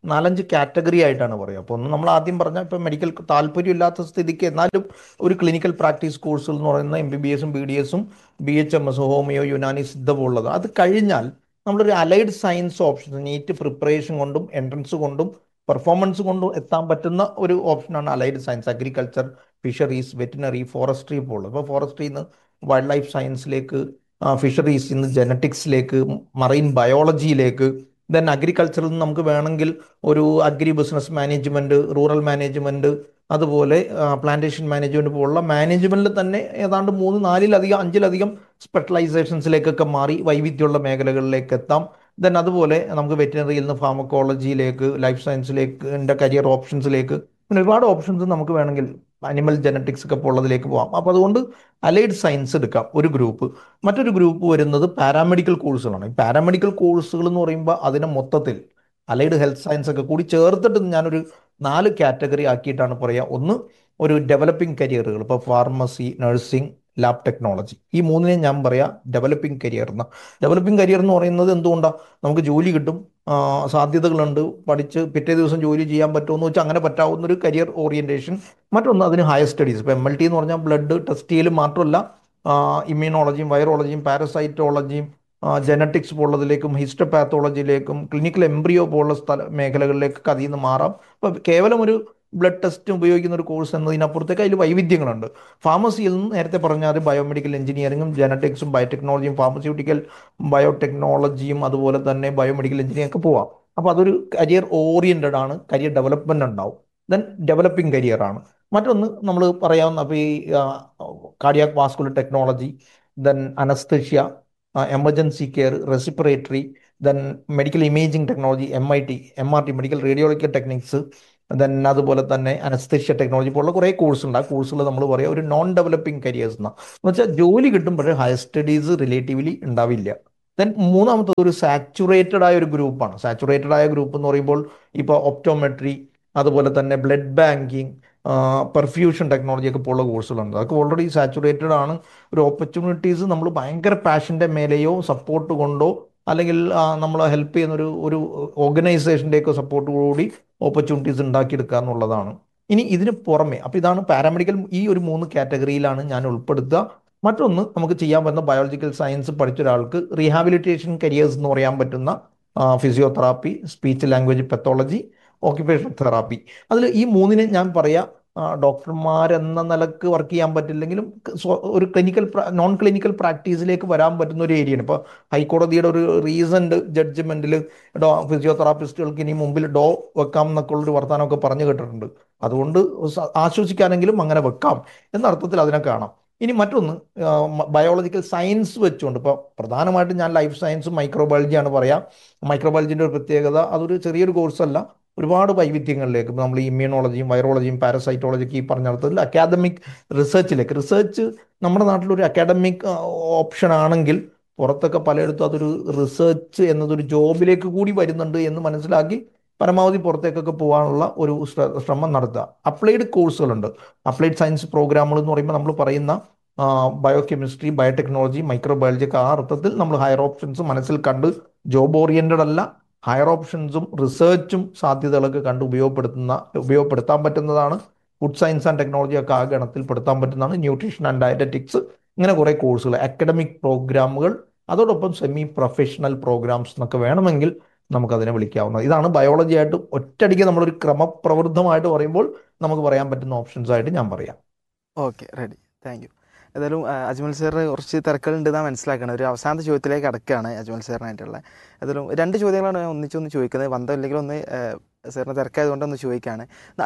നാലഞ്ച് കാറ്റഗറി ആയിട്ടാണ് പറയുക അപ്പോൾ ഒന്ന് നമ്മൾ ആദ്യം പറഞ്ഞ ഇപ്പോൾ മെഡിക്കൽ താല്പര്യമില്ലാത്ത സ്ഥിതിക്ക് എന്നാലും ഒരു ക്ലിനിക്കൽ പ്രാക്ടീസ് കോഴ്സുകൾ എന്ന് പറയുന്ന എം ബി ബി എസും ബി ഡി എസും B H M S homeo Unani Siddha പോലുള്ളത് അത് കഴിഞ്ഞാൽ നമ്മളൊരു allied science option NEET preparation കൊണ്ടും എൻട്രൻസ് കൊണ്ടും പെർഫോമൻസ് കൊണ്ടും എത്താൻ പറ്റുന്ന ഒരു ഓപ്ഷനാണ് allied science agriculture fisheries veterinary forestry പോലുള്ളത് ഇപ്പോൾ ഫോറസ്ട്രിയിൽ നിന്ന് വൈൽഡ് ലൈഫ് സയൻസിലേക്ക് ഫിഷറീസിൽ നിന്ന് ജനറ്റിക്സിലേക്ക് മറൈൻ ബയോളജിയിലേക്ക് ദെൻ അഗ്രികൾച്ചറിൽ നിന്ന് നമുക്ക് വേണമെങ്കിൽ ഒരു agri business management rural management അതുപോലെ പ്ലാന്റേഷൻ മാനേജ്മെൻറ്റ് പോലുള്ള മാനേജ്മെൻറ്റിൽ തന്നെ ഏതാണ്ട് മൂന്ന് നാലിലധികം അഞ്ചിലധികം സ്പെഷ്യലൈസേഷൻസിലേക്കൊക്കെ മാറി വൈവിധ്യമുള്ള മേഖലകളിലേക്ക് എത്താം ദെൻ അതുപോലെ നമുക്ക് വെറ്റിനറിയിൽ നിന്ന് ഫാമക്കോളജിയിലേക്ക് ലൈഫ് സയൻസിലേക്ക് കരിയർ ഓപ്ഷൻസിലേക്ക് പിന്നെ ഒരുപാട് ഓപ്ഷൻസ് നമുക്ക് വേണമെങ്കിൽ അനിമൽ ജനറ്റിക്സ് ഒക്കെ ഉള്ളതിലേക്ക് പോകാം അപ്പോൾ അതുകൊണ്ട് അലൈഡ് സയൻസ് എടുക്കാം ഒരു ഗ്രൂപ്പ് മറ്റൊരു ഗ്രൂപ്പ് വരുന്നത് പാരാമെഡിക്കൽ കോഴ്സുകളാണ് ഈ പാരാമെഡിക്കൽ കോഴ്സുകൾ എന്ന് പറയുമ്പോൾ അതിനെ മൊത്തത്തിൽ അലൈഡ് ഹെൽത്ത് സയൻസ് ഒക്കെ കൂടി ചേർത്തിട്ട് ഞാനൊരു നാല് കാറ്റഗറി ആക്കിയിട്ടാണ് പറയുക ഒന്ന് ഒരു ഡെവലപ്പിംഗ് കരിയറുകൾ ഇപ്പോൾ ഫാർമസി നഴ്സിംഗ് ലാബ് ടെക്നോളജി ഈ മൂന്നിനെ ഞാൻ പറയാം ഡെവലപ്പിംഗ് കരിയർ എന്ന ഡെവലപ്പിംഗ് കരിയർ എന്ന് പറയുന്നത് എന്തുകൊണ്ടാണ് നമുക്ക് ജോലി കിട്ടും ആ, സാധ്യതകളുണ്ട് പഠിച്ച് പിറ്റേ ദിവസം ജോലി ചെയ്യാൻ പറ്റുമെന്ന് വെച്ചാൽ അങ്ങനെ പറ്റാവുന്ന ഒരു കരിയർ ഓറിയന്റേഷൻ മറ്റൊന്ന് അതിന് ഹയർ സ്റ്റഡീസ് ഇപ്പോൾ എം എൽ ടി എന്ന് പറഞ്ഞാൽ ബ്ലഡ് ടെസ്റ്റ് ചെയ്യലും മാത്രമല്ല ഇമ്മ്യൂണോളജിയും വൈറോളജിയും പാരസൈറ്റോളജിയും ജനറ്റിക്സ് പോലുള്ളതിലേക്കും ഹിസ്റ്റോപാത്തോളജിയിലേക്കും ക്ലിനിക്കൽ എംബ്രിയോ പോലുള്ള സ്ഥല മേഖലകളിലേക്കൊക്കെ അതിൽ നിന്ന് മാറാം അപ്പോൾ കേവലം ഒരു ബ്ലഡ് ടെസ്റ്റ് ഉപയോഗിക്കുന്ന ഒരു കോഴ്സ് എന്നതിനപ്പുറത്തേക്ക് അതിൽ വൈവിധ്യങ്ങളുണ്ട് ഫാർമസിയിൽ നിന്ന് നേരത്തെ പറഞ്ഞാൽ ബയോമെഡിക്കൽ എഞ്ചിനീയറിംഗും ജനറ്റിക്സും ബയോടെക്നോളജിയും ഫാർമസ്യൂട്ടിക്കൽ ബയോടെക്നോളജിയും അതുപോലെ തന്നെ ബയോമെഡിക്കൽ എഞ്ചിനീയറിംഗ് ഒക്കെ പോവാം അപ്പോൾ അതൊരു കരിയർ ഓറിയൻറ്റഡ് ആണ് കരിയർ ഡെവലപ്മെന്റ് ഉണ്ടാവും ദെൻ ഡെവലപ്പിംഗ് കരിയർ ആണ് മറ്റൊന്ന് നമ്മൾ പറയാവുന്ന അപ്പോൾ ഈ cardiac vascular technology then anaesthesia emergency care respiratory then medical imaging technology M I T M R T medical radiological techniques then അതുപോലെ തന്നെ അനസ്തഷ്യ ടെക്നോളജി പോലുള്ള കുറേ കോഴ്സ് ഉണ്ട് ആ കോഴ്സുകൾ നമ്മൾ പറയാം ഒരു നോൺ ഡെവലപ്പിംഗ് കരിയേഴ്സ് എന്നാണ് എന്ന് വെച്ചാൽ ജോലി കിട്ടുമ്പോഴേ ഹയർ സ്റ്റഡീസ് റിലേറ്റീവ്ലി ഉണ്ടാവില്ല ദെൻ മൂന്നാമത്തത് ഒരു സാച്ചുറേറ്റഡ് ആയ ഒരു ഗ്രൂപ്പാണ് സാച്ചുറേറ്റഡ് ആയ ഗ്രൂപ്പ് എന്ന് പറയുമ്പോൾ ഇപ്പോൾ ഒപ്റ്റോമെട്രി അതുപോലെ തന്നെ ബ്ലഡ് ബാങ്കിങ് പെർഫ്യൂഷൻ ടെക്നോളജി ഒക്കെ പോലുള്ള കോഴ്സുകളുണ്ട് അതൊക്കെ ഓൾറെഡി സാച്ചുറേറ്റഡ് ആണ് ഒരു ഓപ്പർച്യൂണിറ്റീസ് നമ്മൾ ഭയങ്കര പാഷൻ്റെ മേലെയോ സപ്പോർട്ട് കൊണ്ടോ അല്ലെങ്കിൽ നമ്മൾ ഹെൽപ്പ് ചെയ്യുന്ന ഒരു ഒരു ഓർഗനൈസേഷൻ്റെയൊക്കെ സപ്പോർട്ട് കൂടി ഓപ്പർച്യൂണിറ്റീസ് ഉണ്ടാക്കിയെടുക്കുക എന്നുള്ളതാണ് ഇനി ഇതിന് പുറമെ അപ്പോൾ ഇതാണ് പാരാമെഡിക്കൽ ഈ ഒരു മൂന്ന് കാറ്റഗറിയിലാണ് ഞാൻ ഉൾപ്പെടുത്തുക മറ്റൊന്ന് നമുക്ക് ചെയ്യാൻ പറ്റുന്ന ബയോളജിക്കൽ സയൻസ് പഠിച്ച ഒരാൾക്ക് റീഹാബിലിറ്റേഷൻ കരിയേഴ്സ് എന്ന് പറയാൻ പറ്റുന്ന physiotherapy speech language pathology occupational therapy അതിൽ ഈ മൂന്നിനെ ഞാൻ പറയാം ഡോക്ടർമാരെന്ന നിലക്ക് വർക്ക് ചെയ്യാൻ പറ്റില്ലെങ്കിലും സ്വ- ഒരു ക്ലിനിക്കൽ നോൺ ക്ലിനിക്കൽ പ്രാക്ടീസിലേക്ക് വരാൻ പറ്റുന്ന ഒരു ഏരിയയാണ് ഇപ്പോൾ ഹൈക്കോടതിയുടെ ഒരു റീസെന്റ് ജഡ്ജ്മെന്റിൽ ഡോ ഫിസിയോതെറാപ്പിസ്റ്റുകൾക്ക് ഇനി മുമ്പിൽ ഡോ വെക്കാം എന്നൊക്കെ ഉള്ളൊരു വർത്തമാനമൊക്കെ പറഞ്ഞു കേട്ടിട്ടുണ്ട് അതുകൊണ്ട് സ- ആശ്വസിക്കാനെങ്കിലും അങ്ങനെ വെക്കാം എന്ന അർത്ഥത്തിൽ അതിനെ കാണാം ഇനി മറ്റൊന്ന് ബയോളജിക്കൽ സയൻസ് വെച്ചുകൊണ്ട് ഇപ്പോൾ പ്രധാനമായിട്ടും ഞാൻ ലൈഫ് സയൻസും മൈക്രോബയോളജിയാണ് പറയാം മൈക്രോബയോളജിൻ്റെ ഒരു പ്രത്യേകത അതൊരു ചെറിയൊരു കോഴ്സല്ല ഒരുപാട് വൈവിധ്യങ്ങളിലേക്ക് ഇപ്പൊ നമ്മൾ ഇമ്മ്യൂണോളജിയും വൈറോളജിയും പാരസൈറ്റോളജിക്ക് ഈ പറഞ്ഞ അർത്ഥത്തിൽ അക്കാദമിക് റിസർച്ചിലേക്ക് റിസർച്ച് നമ്മുടെ നാട്ടിലൊരു അക്കാദമിക് ഓപ്ഷൻ ആണെങ്കിൽ പുറത്തൊക്കെ പലയിടത്തും അതൊരു റിസർച്ച് എന്നതൊരു ജോബിലേക്ക് കൂടി വരുന്നുണ്ട് എന്ന് മനസ്സിലാക്കി പരമാവധി പുറത്തേക്കൊക്കെ പോകാനുള്ള ഒരു ശ്ര- ശ്രമം നടത്തുക അപ്ലൈഡ് കോഴ്സുകളുണ്ട് അപ്ലൈഡ് സയൻസ് പ്രോഗ്രാമുകൾ എന്ന് പറയുമ്പോൾ നമ്മൾ പറയുന്ന ബയോ കെമിസ്ട്രി ബയോടെക്നോളജി മൈക്രോബയോളജി ഒക്കെ ആ അർത്ഥത്തിൽ നമ്മൾ ഹയർ ഓപ്ഷൻസ് മനസ്സിൽ കണ്ട് ജോബ് ഓറിയന്റഡ് അല്ല ഹയർ ഓപ്ഷൻസും റിസർച്ചും സാധ്യതകളൊക്കെ കണ്ട് ഉപയോഗപ്പെടുത്തുന്ന ഉപയോഗപ്പെടുത്താൻ പറ്റുന്നതാണ് ഫുഡ് സയൻസ് ആൻഡ് ടെക്നോളജി ഒക്കെ ആ ഗണത്തിൽ പെടുത്താൻ പറ്റുന്നതാണ് ന്യൂട്രീഷൻ ആൻഡ് ഡയറ്ററ്റിക്സ് ഇങ്ങനെ കുറേ കോഴ്സുകൾ അക്കാഡമിക് പ്രോഗ്രാമുകൾ അതോടൊപ്പം സെമി പ്രൊഫഷണൽ പ്രോഗ്രാംസ് എന്നൊക്കെ വേണമെങ്കിൽ നമുക്കതിനെ വിളിക്കാവുന്നത് ഇതാണ് ബയോളജി ആയിട്ട് ഒറ്റയടിക്ക് നമ്മളൊരു ക്രമപ്രവൃദ്ധമായിട്ട് പറയുമ്പോൾ നമുക്ക് പറയാൻ പറ്റുന്ന ഓപ്ഷൻസ് ആയിട്ട് ഞാൻ പറയാം ഓക്കെ റെഡി താങ്ക് യു ഏതായാലും ആ, അജ്മൽ സാർ കുറച്ച് തിരക്കുകളുണ്ട് എന്നാണ് മനസ്സിലാക്കണം ഒരു അവസാനത്തെ ചോദ്യത്തിലേക്ക് അടക്കുകയാണ് അജ്മൽ സാറിനായിട്ടുള്ള ഏതായാലും രണ്ട് ചോദ്യങ്ങളാണ് ഞാൻ ഒന്നിച്ചൊന്ന് ചോദിക്കുന്നത് ബന്ധമില്ലെങ്കിൽ ഒന്ന് ആ, സാറിന് തിരക്കായതുകൊണ്ട് ഒന്ന് ചോദിക്കുകയാണ്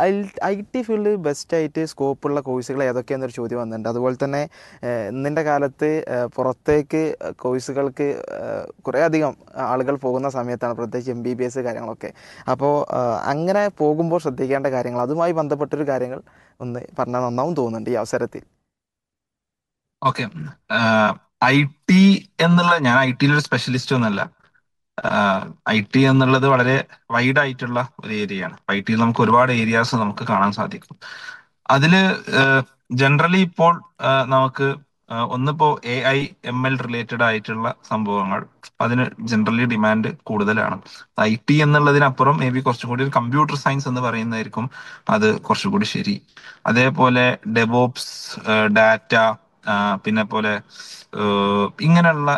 ഐ ടി ഫീൽഡിൽ ബെസ്റ്റായിട്ട് സ്കോപ്പുള്ള കോഴ്സുകൾ ഏതൊക്കെയാണെന്നൊരു ചോദ്യം വന്നിട്ടുണ്ട് അതുപോലെ തന്നെ ആ, ഇന്നിൻ്റെ കാലത്ത് ആ, പുറത്തേക്ക് കോഴ്സുകൾക്ക് കുറേ അധികം ആളുകൾ പോകുന്ന സമയത്താണ് പ്രത്യേകിച്ച് എം ബി ബി എസ് കാര്യങ്ങളൊക്കെ അപ്പോൾ ആ, അങ്ങനെ പോകുമ്പോൾ ശ്രദ്ധിക്കേണ്ട കാര്യങ്ങൾ അതുമായി ബന്ധപ്പെട്ടൊരു കാര്യങ്ങൾ ഒന്ന് പറഞ്ഞാൽ നന്നാവും തോന്നുന്നുണ്ട് ഈ അവസരത്തിൽ ഓക്കെ ഐ ടി എന്നുള്ള ഞാൻ ഐ ടിയിൽ ഒരു സ്പെഷ്യലിസ്റ്റ് ഒന്നല്ല ഐ ടി എന്നുള്ളത് വളരെ വൈഡ് ആയിട്ടുള്ള ഒരു ഏരിയയാണ് ഐ ടിയിൽ നമുക്ക് ഒരുപാട് ഏരിയാസ് നമുക്ക് കാണാൻ സാധിക്കും അതില് ജനറലി ഇപ്പോൾ ആ, നമുക്ക് ആഹ് ഒന്നിപ്പോ A I M L related ആയിട്ടുള്ള സംഭവങ്ങൾ അതിന് ജനറലി ഡിമാൻഡ് കൂടുതലാണ് ഐ ടി എന്നുള്ളതിനപ്പുറം മേ ബി കുറച്ചും കൂടി ഒരു കമ്പ്യൂട്ടർ സയൻസ് എന്ന് പറയുന്നതായിരിക്കും അത് കുറച്ചുകൂടി ശരി അതേപോലെ ഡെവോപ്സ് ഡാറ്റ പിന്നെ പോലെ ഏഹ് ഇങ്ങനെയുള്ള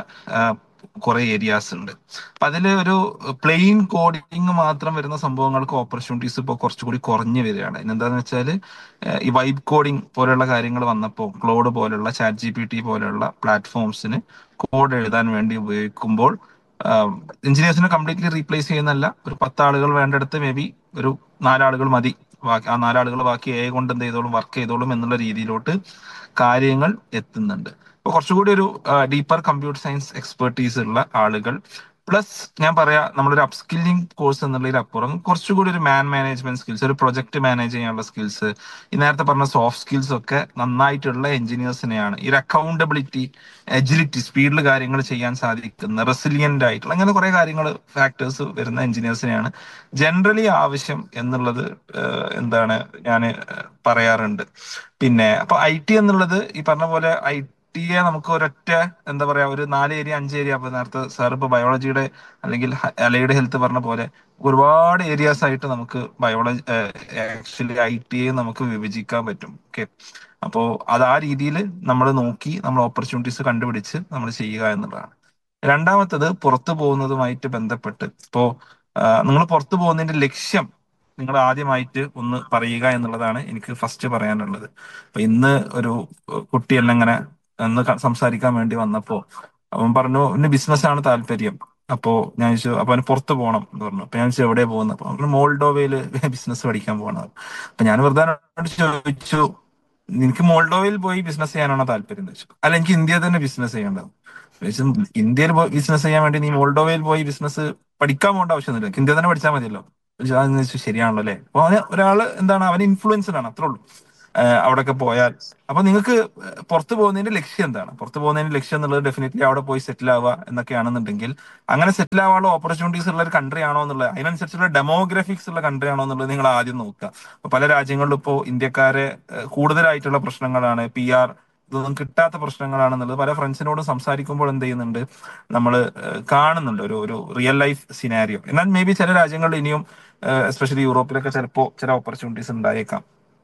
കുറെ ഏരിയാസ് ഉണ്ട് അപ്പൊ അതില് ഒരു പ്ലെയിൻ കോഡിങ് മാത്രം വരുന്ന സംഭവങ്ങൾക്ക് ഓപ്പർച്യൂണിറ്റീസ് ഇപ്പോൾ കുറച്ചുകൂടി കുറഞ്ഞു വരികയാണ് എന്താന്ന് വെച്ചാൽ ഈ വൈബ് കോഡിങ് പോലെയുള്ള കാര്യങ്ങൾ വന്നപ്പോൾ ക്ലോഡ് പോലുള്ള ചാറ്റ് ജി പി ടി പോലെയുള്ള പ്ലാറ്റ്ഫോംസിന് കോഡ് എഴുതാൻ വേണ്ടി ഉപയോഗിക്കുമ്പോൾ എഞ്ചിനീയേഴ്സിനെ കംപ്ലീറ്റ്ലി റീപ്ലേസ് ചെയ്യുന്നല്ല ഒരു പത്ത് ആളുകൾ വേണ്ടടുത്ത് മേ ബി ഒരു നാലാളുകൾ മതി ബാക്കി ആ നാലാളുകൾ ബാക്കി എ കൊണ്ട് എന്ത് ചെയ്തോളും വർക്ക് ചെയ്തോളും എന്നുള്ള രീതിയിലോട്ട് കാര്യങ്ങൾ എത്തുന്നുണ്ട് അപ്പൊ കുറച്ചുകൂടി ഒരു ഡീപ്പർ കമ്പ്യൂട്ടർ സയൻസ് എക്സ്പെർട്ടീസ് ഉള്ള ആളുകൾ പ്ലസ് ഞാൻ പറയാ നമ്മളൊരു അപ്സ്കില്ലിംഗ് കോഴ്സ് എന്നുള്ളതിലപ്പുറം കുറച്ചുകൂടി ഒരു മാൻ മാനേജ്മെന്റ് സ്കിൽസ് ഒരു പ്രൊജക്ട് മാനേജ് ചെയ്യാനുള്ള സ്കിൽസ് ഈ നേരത്തെ പറഞ്ഞ സോഫ്റ്റ് സ്കിൽസ് ഒക്കെ നന്നായിട്ടുള്ള എഞ്ചിനീയേഴ്സിനെയാണ് ഈ ഒരു അക്കൗണ്ടബിലിറ്റി എജിലിറ്റി സ്പീഡിൽ കാര്യങ്ങൾ ചെയ്യാൻ സാധിക്കുന്ന റെസിലിയന്റ് ആയിട്ടുള്ള അങ്ങനെ കുറെ കാര്യങ്ങൾ ഫാക്ടേഴ്സ് വരുന്ന എഞ്ചിനീയേഴ്സിനെയാണ് ജനറലി ആവശ്യം എന്നുള്ളത് ഏഹ്, എന്താണ് ഞാൻ പറയാറുണ്ട് പിന്നെ അപ്പൊ ഐ ടി എന്നുള്ളത് ഈ പറഞ്ഞ പോലെ ഐ ടിയെ നമുക്ക് ഒരൊറ്റ എന്താ പറയാ ഒരു നാല് ഏരിയ അഞ്ച് ഏരിയ അപ്പൊ നേരത്തെ സാർ ഇപ്പൊ ബയോളജിയുടെ അല്ലെങ്കിൽ ഹ- അലൈഡ് ഹെൽത്ത് പറഞ്ഞ പോലെ ഒരുപാട് ഏരിയാസ് ആയിട്ട് നമുക്ക് ബയോളജി ആക്ച്വലി ഐ ടിയെ നമുക്ക് വിഭജിക്കാൻ പറ്റും ഓക്കെ അപ്പോ അത് ആ രീതിയിൽ നമ്മൾ നോക്കി നമ്മൾ ഓപ്പർച്യൂണിറ്റീസ് കണ്ടുപിടിച്ച് നമ്മൾ ചെയ്യുക എന്നുള്ളതാണ് രണ്ടാമത്തത് പുറത്തു പോകുന്നതുമായിട്ട് ബന്ധപ്പെട്ട് ഇപ്പോ നിങ്ങൾ പുറത്തു പോകുന്നതിന്റെ ലക്ഷ്യം നിങ്ങൾ ആദ്യമായിട്ട് ഒന്ന് പറയുക എന്നുള്ളതാണ് എനിക്ക് ഫസ്റ്റ് പറയാനുള്ളത് അപ്പൊ ഇന്ന് ഒരു ഏഹ്, കുട്ടി എന്നെ ഇങ്ങനെ ഒന്ന് ക- സംസാരിക്കാൻ വേണ്ടി വന്നപ്പോ അവൻ പറഞ്ഞു ഇന്ന് ബിസിനസ് ആണ് താല്പര്യം അപ്പോ ഞാൻ ചോദിച്ചു അപ്പൊ അവന് പുറത്ത് പോകണം എന്ന് പറഞ്ഞു അപ്പൊ ഞാൻ ചോദിച്ചു എവിടെ പോകുന്നത് അപ്പൊ അവന് മോൾഡോവയില് ബിസിനസ് പഠിക്കാൻ പോകണം അപ്പൊ ഞാൻ വെറുതെ അവനോട് ചോദിച്ചു നിനക്ക് മോൾഡോവയിൽ പോയി ബിസിനസ് ചെയ്യാനാണോ താല്പര്യം എന്ന് ചോദിച്ചു അല്ല എനിക്ക് ഇന്ത്യയിൽ തന്നെ ബിസിനസ് ചെയ്യേണ്ടത് ചോദിച്ചു, ഇന്ത്യയിൽ ബിസിനസ് ചെയ്യാൻ വേണ്ടി നീ മോൾഡോവയിൽ പോയി ബിസിനസ് പഠിക്കാൻ പോകേണ്ട ആവശ്യമൊന്നുമില്ല എനിക്ക് ഇന്ത്യ തന്നെ പഠിച്ചാൽ മതിയല്ലോ ചോദിച്ചു, അതെന്ന് ചോദിച്ചു ശരിയാണല്ലോ അല്ലേ അപ്പൊ അവന് ഒരാള് എന്താണ് അവന് ഇൻഫ്ലുവൻസ്ഡ് ആണ് അത്രേ ഉള്ളൂ ഏഹ് അവിടെയൊക്കെ പോയാൽ അപ്പൊ നിങ്ങൾക്ക് പുറത്തു പോകുന്നതിന്റെ ലക്ഷ്യം എന്താണ് പുറത്തു പോകുന്നതിന്റെ ലക്ഷ്യം എന്നുള്ളത് ഡെഫിനറ്റ്ലി അവിടെ പോയി സെറ്റിൽ ആവുക എന്നൊക്കെയാണെന്നുണ്ടെങ്കിൽ അങ്ങനെ സെറ്റിൽ ആവാനുള്ള ഓപ്പർച്യൂണിറ്റീസ് ഉള്ള ഒരു കൺട്രി ആണോ എന്നുള്ളത് അതിനനുസരിച്ചുള്ള ഡെമോഗ്രഫിക്സ് ഉള്ള കൺട്രി ആണോ എന്നുള്ളത് നിങ്ങൾ ആദ്യം നോക്കുക അപ്പൊ പല രാജ്യങ്ങളിലും ഇപ്പോൾ ഇന്ത്യക്കാരെ ഏഹ് കൂടുതലായിട്ടുള്ള പ്രശ്നങ്ങളാണ് പി ആർ ഇതൊന്നും കിട്ടാത്ത പ്രശ്നങ്ങളാണെന്നുള്ളത് പല ഫ്രണ്ട്സിനോടും സംസാരിക്കുമ്പോൾ എന്ത് ചെയ്യുന്നുണ്ട് നമ്മൾ കാണുന്നുണ്ട് ഒരു ഒരു റിയൽ ലൈഫ് സിനാരിയോ എന്നാൽ മേ ബി ചില രാജ്യങ്ങളിൽ ഇനിയും എസ്പെഷ്യലി യൂറോപ്പിലൊക്കെ ചിലപ്പോൾ ചില ഓപ്പർച്യൂണിറ്റീസ് ഉണ്ടായേക്കാം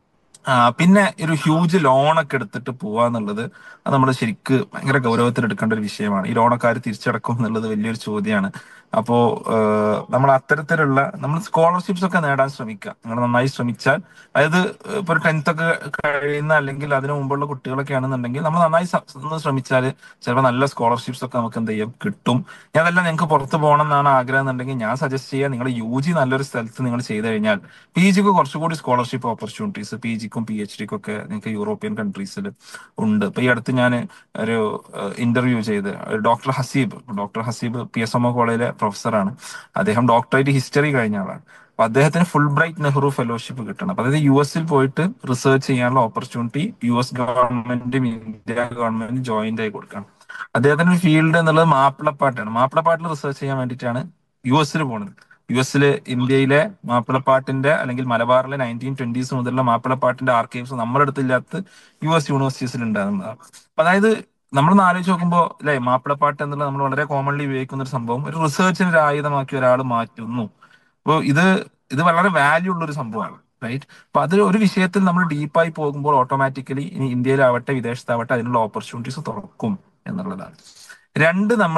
ആ, പിന്നെ ഒരു ഹ്യൂജ് ലോണൊക്കെ എടുത്തിട്ട് പോവുക എന്നുള്ളത് അത് നമ്മൾ ശരിക്ക് ഭയങ്കര ഗൗരവത്തിൽ എടുക്കേണ്ട ഒരു വിഷയമാണ് ഈ ലോണൊക്കെ ആര് തിരിച്ചടക്കും എന്നുള്ളത് വലിയൊരു ചോദ്യമാണ് അപ്പോ നമ്മൾ അത്തരത്തിലുള്ള നമ്മൾ സ്കോളർഷിപ്സ് ഒക്കെ നേടാൻ ശ്രമിക്കുക നിങ്ങൾ നന്നായി ശ്രമിച്ചാൽ അതായത് ഇപ്പൊ ഒരു ടെൻത്ത് ഒക്കെ കഴിയുന്ന അല്ലെങ്കിൽ അതിനു മുമ്പുള്ള കുട്ടികളൊക്കെ ആണെന്നുണ്ടെങ്കിൽ നമ്മൾ നന്നായി സ- ഒന്ന് ശ്രമിച്ചാൽ ചിലപ്പോൾ നല്ല സ്കോളർഷിപ്സ് ഒക്കെ നമുക്ക് എന്ത് ചെയ്യും കിട്ടും ഞാൻ അതല്ല നിങ്ങൾക്ക് പുറത്ത് പോകണം എന്നാണ് ആഗ്രഹം എന്നുണ്ടെങ്കിൽ ഞാൻ സജസ്റ്റ് ചെയ്യാം നിങ്ങൾ യു ജി നല്ലൊരു സ്ഥലത്ത് നിങ്ങൾ ചെയ്തു കഴിഞ്ഞാൽ പി ജിക്ക് കുറച്ചുകൂടി സ്കോളർഷിപ്പ് ഓപ്പർച്യൂണിറ്റീസ് പി ജിക്കും പി എച്ച് ഡിക്കും ഒക്കെ നിങ്ങൾക്ക് യൂറോപ്യൻ കൺട്രീസിൽ ഉണ്ട് ഇപ്പൊ ഈ അടുത്ത് ഞാൻ ഒരു ഇന്റർവ്യൂ ചെയ്ത് doctor Haseeb doctor Haseeb P S M O കോളേജിലെ പ്രൊഫസറാണ് അദ്ദേഹം ഡോക്ടറേറ്റ് ഹിസ്റ്ററി കഴിഞ്ഞ ആളാണ് അപ്പൊ അദ്ദേഹത്തിന് ഫുൾ ബ്രൈറ്റ് നെഹ്റു ഫെലോഷിപ്പ് കിട്ടണം അപ്പൊ അതായത് യു എസിൽ പോയിട്ട് റിസർച്ച് ചെയ്യാനുള്ള ഓപ്പർച്യൂണിറ്റി യു എസ് ഗവൺമെന്റും ഇന്ത്യ ഗവൺമെന്റും ജോയിന്റ് ആയി കൊടുക്കണം അദ്ദേഹത്തിന്റെ ഒരു ഫീൽഡ് എന്നുള്ളത് മാപ്പിളപ്പാട്ടാണ് മാപ്പിളപ്പാട്ടിൽ റിസർച്ച് ചെയ്യാൻ വേണ്ടിയിട്ടാണ് യു എസിൽ പോണത് യു എസില് ഇന്ത്യയിലെ മാപ്പിളപ്പാട്ടിന്റെ അല്ലെങ്കിൽ മലബാറിലെ നയൻറ്റീൻ ട്വന്റീസ് മുതലുള്ള മാപ്പിളപ്പാട്ടിന്റെ ആർക്കൈവ്സ് നമ്മുടെ അടുത്തില്ലാത്ത യു എസ് യൂണിവേഴ്സിറ്റീസിൽ ഉണ്ടാകുന്നതാണ് അപ്പൊ അതായത് നമ്മളൊന്ന് ആലോചിച്ച് നോക്കുമ്പോൾ അല്ലെ മാപ്പിളപ്പാട്ട് എന്നുള്ളത് നമ്മൾ വളരെ കോമൺലി ഉപയോഗിക്കുന്ന ഒരു സംഭവം ഒരു റിസർച്ചിന് ഒരു ആയുധമാക്കി ഒരാൾ മാറ്റുന്നു അപ്പോൾ ഇത് ഇത് വളരെ വാല്യൂ ഉള്ള ഒരു സംഭവമാണ് റൈറ്റ് അപ്പൊ അത് ഒരു വിഷയത്തിൽ നമ്മൾ ഡീപ്പായി പോകുമ്പോൾ ഓട്ടോമാറ്റിക്കലി ഇനി ഇന്ത്യയിലാവട്ടെ വിദേശത്താവട്ടെ അതിനുള്ള ഓപ്പർച്യൂണിറ്റീസ് തുറക്കും എന്നുള്ളതാണ് രണ്ട് നമ്മൾ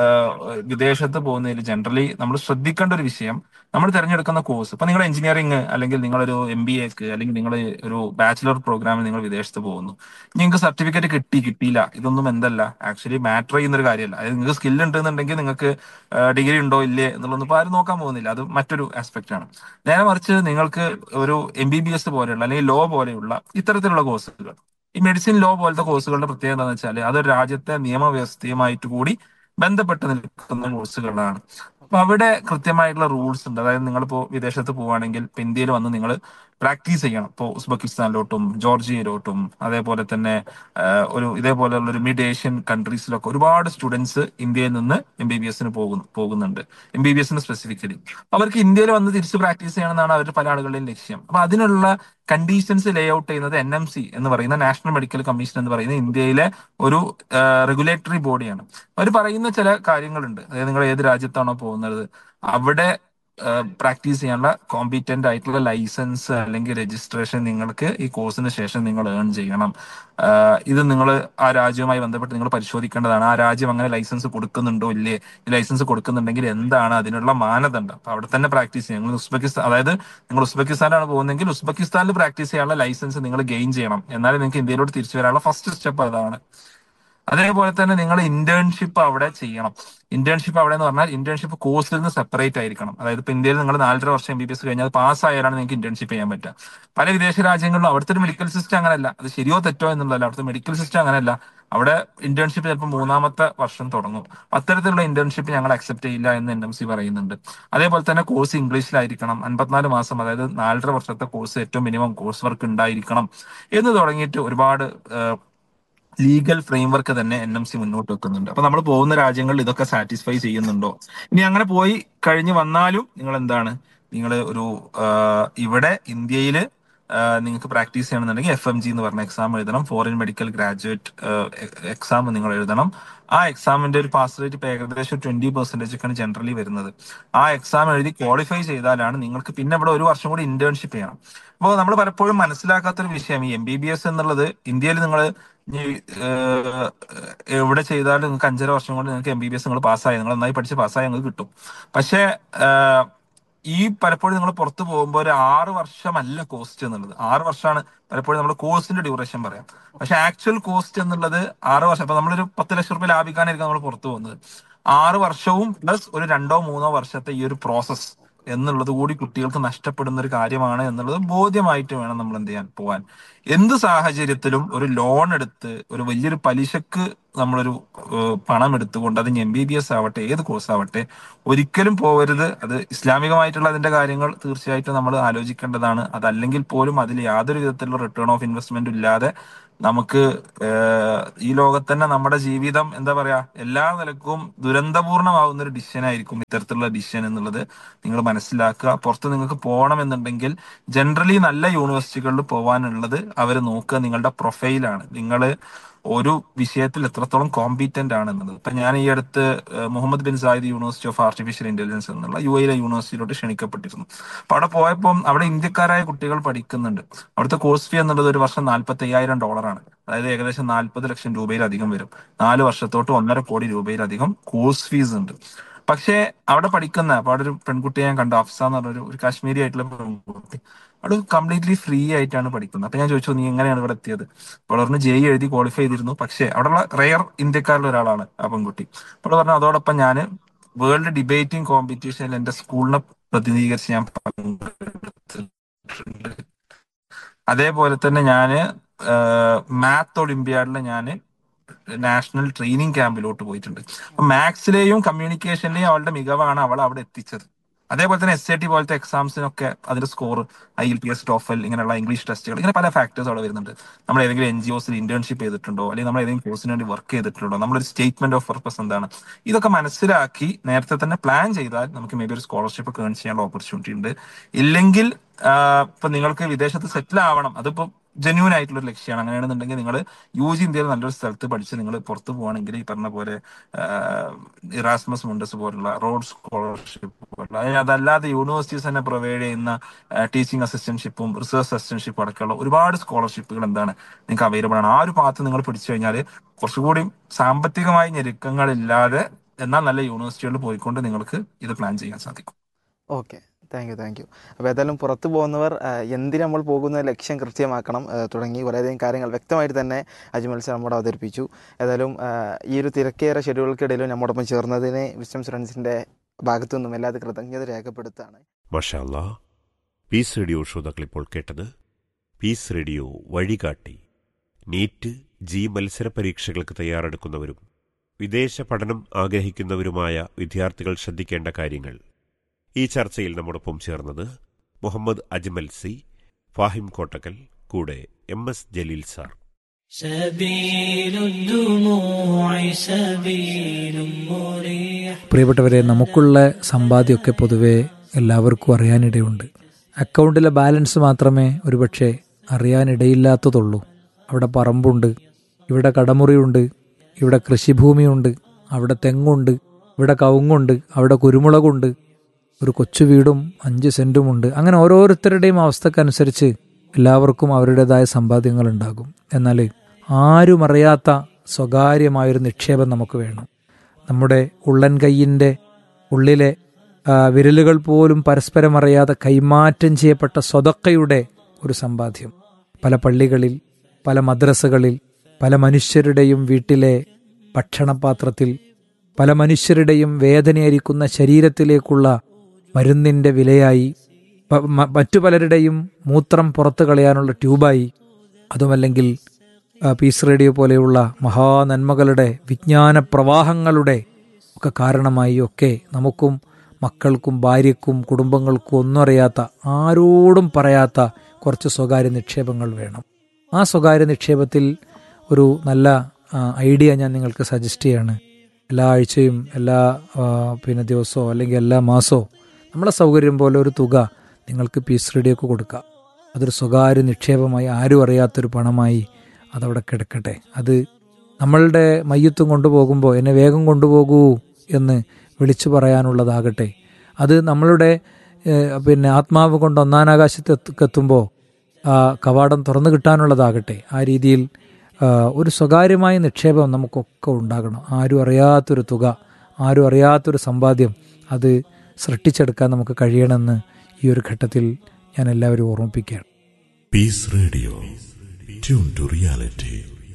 വിദേശത്ത് പോകുന്നതിൽ ജനറലി നമ്മൾ ശ്രദ്ധിക്കേണ്ട ഒരു വിഷയം നമ്മൾ തിരഞ്ഞെടുക്കുന്ന കോഴ്സ് ഇപ്പൊ നിങ്ങൾ എഞ്ചിനീയറിംഗ് അല്ലെങ്കിൽ നിങ്ങളൊരു എം ബി എക്ക് അല്ലെങ്കിൽ നിങ്ങൾ ഒരു ബാച്ചിലർ പ്രോഗ്രാമിൽ നിങ്ങൾ വിദേശത്ത് പോകുന്നു നിങ്ങൾക്ക് സർട്ടിഫിക്കറ്റ് കിട്ടി കിട്ടിയില്ല ഇതൊന്നും എന്തല്ല ആക്ച്വലി മാറ്റർ ചെയ്യുന്ന ഒരു കാര്യമല്ല അതായത് നിങ്ങൾക്ക് സ്കിൽ ഉണ്ടെന്നുണ്ടെങ്കിൽ നിങ്ങൾക്ക് ഡിഗ്രി ഉണ്ടോ ഇല്ലേ എന്നുള്ളതൊന്നും ഇപ്പൊ ആരും നോക്കാൻ പോകുന്നില്ല അത് മറ്റൊരു ആസ്പെക്ട് ആണ് നേരെ മറിച്ച് നിങ്ങൾക്ക് ഒരു എം ബി ബി എസ് പോലെയുള്ള അല്ലെങ്കിൽ ലോ പോലെയുള്ള ഇത്തരത്തിലുള്ള കോഴ്സുകൾ ഈ മെഡിസിൻ ലോ പോലത്തെ കോഴ്സുകളുടെ പ്രത്യേകത എന്താണെന്ന് വെച്ചാൽ അതൊരു രാജ്യത്തെ നിയമവ്യവസ്ഥയുമായിട്ട് കൂടി ബന്ധപ്പെട്ട് നിൽക്കുന്ന കോഴ്സുകളാണ് അപ്പൊ അവിടെ കൃത്യമായിട്ടുള്ള റൂൾസ് ഉണ്ട് അതായത് നിങ്ങളിപ്പോ വിദേശത്ത് പോവുകയാണെങ്കിൽ ഇപ്പൊ ഇന്ത്യയിൽ വന്ന് നിങ്ങൾ പ്രാക്ടീസ് ചെയ്യണം ഇപ്പോൾ ഉസ്ബെക്കിസ്ഥാനിലോട്ടും ജോർജിയയിലോട്ടും അതേപോലെ തന്നെ ആ, ഒരു ഇതേപോലെയുള്ള ഒരു മിഡ് ഏഷ്യൻ കൺട്രീസിലൊക്കെ ഒരുപാട് സ്റ്റുഡൻസ് ഇന്ത്യയിൽ നിന്ന് എം ബി ബി എസിന് പോകുന്നു പോകുന്നുണ്ട് എം ബി ബി എസിന് സ്പെസിഫിക്കലി അവർക്ക് ഇന്ത്യയിൽ വന്ന് തിരിച്ച് പ്രാക്ടീസ് ചെയ്യണമെന്നാണ് അവർ പല ആളുകളുടെയും ലക്ഷ്യം അപ്പൊ അതിനുള്ള കണ്ടീഷൻസ് ലേ ഔട്ട് ചെയ്യുന്നത് എൻ എം സി എന്ന് പറയുന്ന നാഷണൽ മെഡിക്കൽ കമ്മീഷൻ എന്ന് പറയുന്ന ഇന്ത്യയിലെ ഒരു റെഗുലേറ്ററി ബോഡിയാണ് അവർ പറയുന്ന ചില കാര്യങ്ങളുണ്ട് അതായത് നിങ്ങൾ ഏത് രാജ്യത്താണോ പോകുന്നത് അവിടെ പ്രാക്ടീസ് ചെയ്യാനുള്ള കോമ്പീറ്റന്റ് ആയിട്ടുള്ള ലൈസൻസ് അല്ലെങ്കിൽ രജിസ്ട്രേഷൻ നിങ്ങൾക്ക് ഈ കോഴ്സിന് ശേഷം നിങ്ങൾ ഏൺ ചെയ്യണം ആഹ് ഇത് നിങ്ങൾ ആ രാജ്യവുമായി ബന്ധപ്പെട്ട് നിങ്ങൾ പരിശോധിക്കേണ്ടതാണ് ആ രാജ്യം അങ്ങനെ ലൈസൻസ് കൊടുക്കുന്നുണ്ടോ ഇല്ലേ ഈ ലൈസൻസ് കൊടുക്കുന്നുണ്ടെങ്കിൽ എന്താണ് അതിനുള്ള മാനദണ്ഡം അപ്പൊ അവിടെ തന്നെ പ്രാക്ടീസ് ചെയ്യണം നിങ്ങൾ ഉസ്ബെക്കിസ്ഥാൻ അതായത് നിങ്ങൾ ഉസ്ബെക്കിസ്ഥാനാണ് പോകുന്നതെങ്കിൽ ഉസ്ബെക്കിസ്ഥാനിൽ പ്രാക്ടീസ് ചെയ്യാനുള്ള ലൈസൻസ് നിങ്ങൾ ഗെയിൻ ചെയ്യണം എന്നാലും നിങ്ങൾക്ക് ഇന്ത്യയിലോട്ട് തിരിച്ചു വരാനുള്ള ഫസ്റ്റ് സ്റ്റെപ്പ് അതാണ് അതേപോലെ തന്നെ നിങ്ങൾ ഇന്റേൺഷിപ്പ് അവിടെ ചെയ്യണം ഇന്റേൺഷിപ്പ് അവിടെ എന്ന് പറഞ്ഞാൽ ഇന്റേൺഷിപ്പ് കോഴ്സിൽ നിന്ന് സെപ്പറേറ്റ് ആയിരിക്കണം അതായത് ഇപ്പൊ ഇന്ത്യയിൽ നിങ്ങൾ നാലര വർഷം എം ബി ബി എസ് കഴിഞ്ഞാൽ പാസ്സായാലാണ് നിങ്ങൾക്ക് ഇന്റേൺഷിപ്പ് ചെയ്യാൻ പറ്റുക പല വിദേശ രാജ്യങ്ങളിലും അവിടുത്തെ ഒരു മെഡിക്കൽ സിസ്റ്റം അങ്ങനെയല്ല അത് ശരിയോ തെറ്റോ എന്നുള്ളതല്ല അവിടുത്തെ മെഡിക്കൽ സിസ്റ്റം അങ്ങനെയല്ല അവിടെ ഇന്റേൺഷിപ്പ് ചിലപ്പോൾ മൂന്നാമത്തെ വർഷം തുടങ്ങും അത്തരത്തിലുള്ള ഇന്റേൺഷിപ്പ് ഞങ്ങൾ അക്സെപ്റ്റ് ചെയ്യില്ല എന്ന് എൻ എം സി പറയുന്നുണ്ട് അതേപോലെ തന്നെ കോഴ്സ് ഇംഗ്ലീഷിലായിരിക്കണം അൻപത്തിനാല് മാസം അതായത് നാലര വർഷത്തെ കോഴ്സ് ഏറ്റവും മിനിമം കോഴ്സ് വർക്ക് ഉണ്ടായിരിക്കണം എന്ന് തുടങ്ങിയിട്ട് ഒരുപാട് ഏഹ്, ലീഗൽ ഫ്രെയിംവർക്ക് തന്നെ എൻ എം സി മുന്നോട്ട് വെക്കുന്നുണ്ട് അപ്പൊ നമ്മൾ പോകുന്ന രാജ്യങ്ങളിൽ ഇതൊക്കെ സാറ്റിസ്ഫൈ ചെയ്യുന്നുണ്ടോ ഇനി അങ്ങനെ പോയി കഴിഞ്ഞ് വന്നാലും നിങ്ങൾ എന്താണ് നിങ്ങൾ ഒരു ആ, ഇവിടെ ഇന്ത്യയിൽ നിങ്ങൾക്ക് പ്രാക്ടീസ് ചെയ്യണമെന്നുണ്ടെങ്കിൽ എഫ് എം ജി എന്ന് പറഞ്ഞ എക്സാം എഴുതണം ഫോറിൻ മെഡിക്കൽ ഗ്രാജുവേറ്റ് എക്സാം നിങ്ങൾ എഴുതണം ആ എക്സാമിന്റെ ഒരു പാസ് റേറ്റ് ഇപ്പൊ ഏകദേശം ട്വന്റി പെർസെന്റേജ് ഒക്കെയാണ് ജനറലി വരുന്നത് ആ എക്സാം എഴുതി ക്വാളിഫൈ ചെയ്താലാണ് നിങ്ങൾക്ക് പിന്നെ ഇവിടെ ഒരു വർഷം കൂടി ഇന്റേൺഷിപ്പ് ചെയ്യണം അപ്പോൾ നമ്മൾ പലപ്പോഴും മനസ്സിലാക്കാത്തൊരു വിഷയം ഈ എം ബി ബി എസ് എന്നുള്ളത് ഇന്ത്യയിൽ നിങ്ങൾ എവിടെ ചെയ്താലും നിങ്ങൾക്ക് അഞ്ചര വർഷം കൊണ്ട് നിങ്ങൾക്ക് എം ബി ബി എസ് നിങ്ങൾ പാസ്സായി നിങ്ങൾ നന്നായി പഠിച്ച് പാസ്സായി നിങ്ങൾക്ക് കിട്ടും പക്ഷേ ആഹ്, ഈ പലപ്പോഴും നിങ്ങൾ പുറത്ത് പോകുമ്പോൾ ഒരു ആറ് വർഷമല്ല കോസ്റ്റ് എന്നുള്ളത് ആറ് വർഷമാണ് പലപ്പോഴും നമ്മൾ കോഴ്സിന്റെ ഡ്യൂറേഷൻ പറയാം പക്ഷെ ആക്ച്വൽ കോസ്റ്റ് എന്നുള്ളത് ആറ് വർഷം അപ്പൊ നമ്മളൊരു പത്ത് ലക്ഷം റുപ്യ ലാഭിക്കാനായിരിക്കും നമ്മൾ പുറത്ത് പോകുന്നത് ആറ് വർഷവും പ്ലസ് ഒരു രണ്ടോ മൂന്നോ വർഷത്തെ ഈ ഒരു പ്രോസസ്സ് എന്നുള്ളത് കൂടി കുട്ടികൾക്ക് നഷ്ടപ്പെടുന്ന ഒരു കാര്യമാണ് എന്നുള്ളത് ബോധ്യമായിട്ട് വേണം നമ്മൾ എന്ത് ചെയ്യാൻ പോവാൻ എന്ത് സാഹചര്യത്തിലും ഒരു ലോൺ എടുത്ത് ഒരു വലിയൊരു പലിശക്ക് നമ്മളൊരു ഏഹ്, പണം എടുത്തുകൊണ്ട് അത് എം ബി ബി എസ് ആവട്ടെ ഏത് കോഴ്സ് ആവട്ടെ ഒരിക്കലും പോകരുത് അത് ഇസ്ലാമികമായിട്ടുള്ള അതിന്റെ കാര്യങ്ങൾ തീർച്ചയായിട്ടും നമ്മൾ ആലോചിക്കേണ്ടതാണ് അതല്ലെങ്കിൽ പോലും അതിൽ യാതൊരു വിധത്തിലുള്ള റിട്ടേൺ ഓഫ് ഇൻവെസ്റ്റ്മെന്റ് ഇല്ലാതെ നമുക്ക് ഏഹ്, ഈ ലോകത്ത് തന്നെ നമ്മുടെ ജീവിതം എന്താ പറയാ എല്ലാ നിലക്കും ദുരന്തപൂർണമാവുന്ന ഒരു ഡിസിഷൻ ആയിരിക്കും ഇത്തരത്തിലുള്ള ഡിസിഷൻ എന്നുള്ളത് നിങ്ങൾ മനസ്സിലാക്കുക പുറത്ത് നിങ്ങൾക്ക് പോകണം എന്നുണ്ടെങ്കിൽ ജനറലി നല്ല യൂണിവേഴ്സിറ്റികളിൽ പോകാനുള്ളത് അവർ നോക്കുക നിങ്ങളുടെ പ്രൊഫൈലാണ് നിങ്ങൾ ഒരു വിഷയത്തിൽ എത്രത്തോളം കോമ്പീറ്റന്റ് ആണ് എന്നുള്ളത് ഇപ്പൊ ഞാൻ ഈ അടുത്ത് ഏഹ്, Mohamed bin Zayed university of artificial intelligence എന്നുള്ള യു എയിലെ യൂണിവേഴ്സിറ്റിയിലോട്ട് ക്ഷണിക്കപ്പെട്ടിരുന്നു അപ്പൊ അവിടെ പോയപ്പോൾ അവിടെ ഇന്ത്യക്കാരായ കുട്ടികൾ പഠിക്കുന്നുണ്ട് അവിടുത്തെ കോഴ്സ് ഫീ എന്നുള്ളത് ഒരു വർഷം നാൽപ്പത്തി അയ്യായിരം ഡോളറാണ് അതായത് ഏകദേശം നാൽപ്പത് ലക്ഷം രൂപയിലധികം വരും നാല് വർഷത്തോട്ട് ഒന്നര കോടി രൂപയിലധികം കോഴ്സ് ഫീസ് ഉണ്ട് പക്ഷേ അവിടെ പഠിക്കുന്ന അപ്പൊ അവിടെ ഒരു പെൺകുട്ടിയെ ഞാൻ കണ്ടു അഫ്സ എന്ന് പറഞ്ഞൊരു ഒരു കാശ്മീരി ആയിട്ടുള്ള പെൺകുട്ടി അവിടെ കംപ്ലീറ്റ്ലി ഫ്രീ ആയിട്ടാണ് പഠിക്കുന്നത് അപ്പൊ ഞാൻ ചോദിച്ചു നീ എങ്ങനെയാണ് ഇവിടെ എത്തിയത് അപ്പോൾ പറഞ്ഞു ജെ എഴുതി ക്വാളിഫൈ ചെയ്തിരുന്നു പക്ഷേ അവിടെയുള്ള റെയർ ഇന്ത്യക്കാരിൽ ഒരാളാണ് ആ പെൺകുട്ടി അപ്പോൾ പറഞ്ഞു അതോടൊപ്പം ഞാൻ വേൾഡ് ഡിബേറ്റിംഗ് കോമ്പറ്റീഷനിൽ എന്റെ സ്കൂളിനെ പ്രതിനിധീകരിച്ച് ഞാൻ പങ്കെടുത്തിട്ടുണ്ട് അതേപോലെ തന്നെ ഞാന് മാത്ത് ഒളിമ്പ്യാഡിൽ ഞാൻ നാഷണൽ ട്രെയിനിങ് ക്യാമ്പിലോട്ട് പോയിട്ടുണ്ട് അപ്പൊ മാത്സിലെയും കമ്മ്യൂണിക്കേഷനിലെയും അവളുടെ മികവാണ് അവൾ അവിടെ എത്തിച്ചത് അതേപോലെ തന്നെ എസ് ഐ ടി പോലത്തെ എക്സാംസിനൊക്കെ അതിന്റെ score I L P S TOEFL ഇങ്ങനെയുള്ള ഇംഗ്ലീഷ് ടെസ്റ്റുകൾ ഇങ്ങനെ പല ഫാക്ടേഴ്സ് അവിടെ വരുന്നുണ്ട് നമ്മൾ ഏതെങ്കിലും എൻ ജി ഒസിൽ ഇന്റേൺഷിപ്പ് ചെയ്തിട്ടുണ്ടോ അല്ലെങ്കിൽ നമ്മൾ ഏതെങ്കിലും കോഴ്സിന് വേണ്ടി വർക്ക് ചെയ്തിട്ടുണ്ടോ നമ്മളൊരു സ്റ്റേറ്റ്മെന്റ് ഓഫ് പർപ്പസ് എന്താണ് ഇതൊക്കെ മനസ്സിലാക്കി നേരത്തെ തന്നെ പ്ലാൻ ചെയ്താൽ നമുക്ക് മേ ബി ഒരു സ്കോളർഷിപ്പ് ഏൺ ചെയ്യാനുള്ള ഓപ്പർച്യൂണിറ്റി ഉണ്ട് ഇല്ലെങ്കിൽ ആഹ് ഇപ്പൊ നിങ്ങൾക്ക് വിദേശത്ത് സെറ്റിൽ ആവണം അതിപ്പോ ജെന്യൂൻ ആയിട്ടുള്ള ഒരു ലക്ഷ്യമാണ് അങ്ങനെയാണെന്നുണ്ടെങ്കിൽ നിങ്ങൾ യു ജി ഇന്ത്യയിൽ നല്ലൊരു സ്ഥലത്ത് പഠിച്ച് നിങ്ങൾ പുറത്ത് പോവാണെങ്കിൽ ഈ പറഞ്ഞ പോലെ ഇറാസ്മസ് മുണ്ടസ് പോലുള്ള റോഡ് സ്കോളർഷിപ്പ് പോലുള്ള അതായത് അതല്ലാതെ യൂണിവേഴ്സിറ്റീസ് തന്നെ പ്രൊവൈഡ് ചെയ്യുന്ന ടീച്ചിങ് അസിസ്റ്റന്റ്ഷിപ്പും റിസർച്ച് അസിസ്റ്റന്റ്ഷിപ്പും അടക്കമുള്ള ഒരുപാട് സ്കോളർഷിപ്പുകൾ എന്താണ് നിങ്ങൾക്ക് അവൈലബിൾ ആണ് ആ ഒരു പാത്ത് നിങ്ങൾ പിടിച്ചു കഴിഞ്ഞാൽ കുറച്ചുകൂടി സാമ്പത്തികമായി ഞെരുക്കങ്ങളില്ലാതെ എന്നാൽ നല്ല യൂണിവേഴ്സിറ്റികളിൽ പോയിക്കൊണ്ട് നിങ്ങൾക്ക് ഇത് പ്ലാൻ ചെയ്യാൻ സാധിക്കും okay thank you thank you അപ്പോൾ ഏതായാലും പുറത്ത് പോകുന്നവർ ആ, എന്തിന് നമ്മൾ പോകുന്ന ലക്ഷ്യം കൃത്യമാക്കണം ആ, തുടങ്ങി വളരെയധികം കാര്യങ്ങൾ വ്യക്തമായിട്ട് തന്നെ അജ്മൽ സർ നമ്മോട് അവതരിപ്പിച്ചു ഏതായാലും ആ, ഈ ഒരു തിരക്കേറെ ഷെഡ്യൂളുകൾക്കിടയിലും നമ്മോടൊപ്പം ചേർന്നതിന് വിസ്റ്റം സ്റ്റുഡൻസിൻ്റെ ഭാഗത്തു നിന്നും എല്ലാത് കൃതജ്ഞത രേഖപ്പെടുത്താണ് മഷാല്ല പീസ് റേഡിയോ ശ്രോതാക്കൾ ഇപ്പോൾ കേട്ടത് പീസ് റേഡിയോ വഴികാട്ടി നീറ്റ് ജി മത്സര പരീക്ഷകൾക്ക് തയ്യാറെടുക്കുന്നവരും വിദേശ പഠനം ആഗ്രഹിക്കുന്നവരുമായ വിദ്യാർത്ഥികൾ ശ്രദ്ധിക്കേണ്ട കാര്യങ്ങൾ ഈ ചർച്ചയിൽ നമ്മോടൊപ്പം ചേർന്നത് മുഹമ്മദ് അജ്മൽ സി ഫാഹിം കോട്ടക്കൽ കൂടെ എം എസ് ജലീൽ സാർ سبيل الدموع سبيل مريح പ്രിയപ്പെട്ടവരെ നമുക്കുള്ള സമ്പാദ്യമൊക്കെ പൊതുവെ എല്ലാവർക്കും അറിയാനിടയുണ്ട് അക്കൗണ്ടിലെ ബാലൻസ് മാത്രമേ ഒരുപക്ഷെ അറിയാനിടയില്ലാത്തതുള്ളൂ അവിടെ പറമ്പുണ്ട് ഇവിടെ കടമുറിയുണ്ട് ഇവിടെ കൃഷിഭൂമിയുണ്ട് അവിടെ തെങ്ങുണ്ട് ഇവിടെ കവുങ്ങുണ്ട് അവിടെ കുരുമുളകുണ്ട് ഒരു കൊച്ചു വീടും അഞ്ച് സെന്റുമുണ്ട് അങ്ങനെ ഓരോരുത്തരുടെയും അവസ്ഥക്കനുസരിച്ച് എല്ലാവർക്കും അവരുടേതായ സമ്പാദ്യങ്ങൾ ഉണ്ടാകും എന്നാൽ ആരും അറിയാത്ത സ്വകാര്യമായൊരു നിക്ഷേപം നമുക്ക് വേണം നമ്മുടെ ഉള്ളൻ കൈയിൻ്റെ ഉള്ളിലെ ആ, വിരലുകൾ പോലും പരസ്പരം അറിയാതെ കൈമാറ്റം ചെയ്യപ്പെട്ട സ്വതക്കയുടെ ഒരു സമ്പാദ്യം പല പള്ളികളിൽ പല മദ്രസകളിൽ പല മനുഷ്യരുടെയും വീട്ടിലെ ഭക്ഷണപാത്രത്തിൽ പല മനുഷ്യരുടെയും വേദനയായിരിക്കുന്ന ശരീരത്തിലേക്കുള്ള മരുന്നിൻ്റെ വിലയായി പ- മ- മറ്റു പലരുടെയും മൂത്രം പുറത്തു കളയാനുള്ള ട്യൂബായി അതുമല്ലെങ്കിൽ ആ, പീസ് റേഡിയോ പോലെയുള്ള മഹാനന്മകളുടെ വിജ്ഞാന പ്രവാഹങ്ങളുടെ ഒക്കെ കാരണമായി ഒക്കെ നമുക്കും മക്കൾക്കും ഭാര്യക്കും കുടുംബങ്ങൾക്കും ഒന്നും അറിയാത്ത ആരോടും പറയാത്ത കുറച്ച് സ്വകാര്യ നിക്ഷേപങ്ങൾ വേണം ആ സ്വകാര്യ നിക്ഷേപത്തിൽ ഒരു നല്ല ആ, ഐഡിയ ഞാൻ നിങ്ങൾക്ക് സജസ്റ്റ് ചെയ്യാണ് എല്ലാ ആഴ്ചയും എല്ലാ ആ, പിന്നെ ദിവസമോ അല്ലെങ്കിൽ എല്ലാ മാസമോ നമ്മളെ സൗകര്യം പോലെ ഒരു തുക നിങ്ങൾക്ക് പീസ് റേഡിയോക്ക് കൊടുക്കാം അതൊരു സ്വകാര്യ നിക്ഷേപമായി ആരും അറിയാത്തൊരു പണമായി അതവിടെ കിടക്കട്ടെ അത് നമ്മളുടെ മയ്യത്തും കൊണ്ടുപോകുമ്പോൾ എന്നെ വേഗം കൊണ്ടുപോകൂ എന്ന് വിളിച്ചു പറയാനുള്ളതാകട്ടെ അത് നമ്മളുടെ ഏഹ്, പിന്നെ ആത്മാവ് കൊണ്ട് ഒന്നാനാകാശത്തെത്തുമ്പോൾ ആ കവാടം തുറന്നു കിട്ടാനുള്ളതാകട്ടെ ആ രീതിയിൽ ആ, ഒരു സ്വകാര്യമായ നിക്ഷേപം നമുക്കൊക്കെ ഉണ്ടാകണം ആരും അറിയാത്തൊരു തുക ആരും അറിയാത്തൊരു സമ്പാദ്യം അത് സൃഷ്ടിച്ചെടുക്കാൻ നമുക്ക് കഴിയണമെന്ന് ഈ ഒരു ഘട്ടത്തിൽ ഞാൻ എല്ലാവരും ഓർമ്മിപ്പിക്കുകയാണ് Peace Radio. Tune to reality.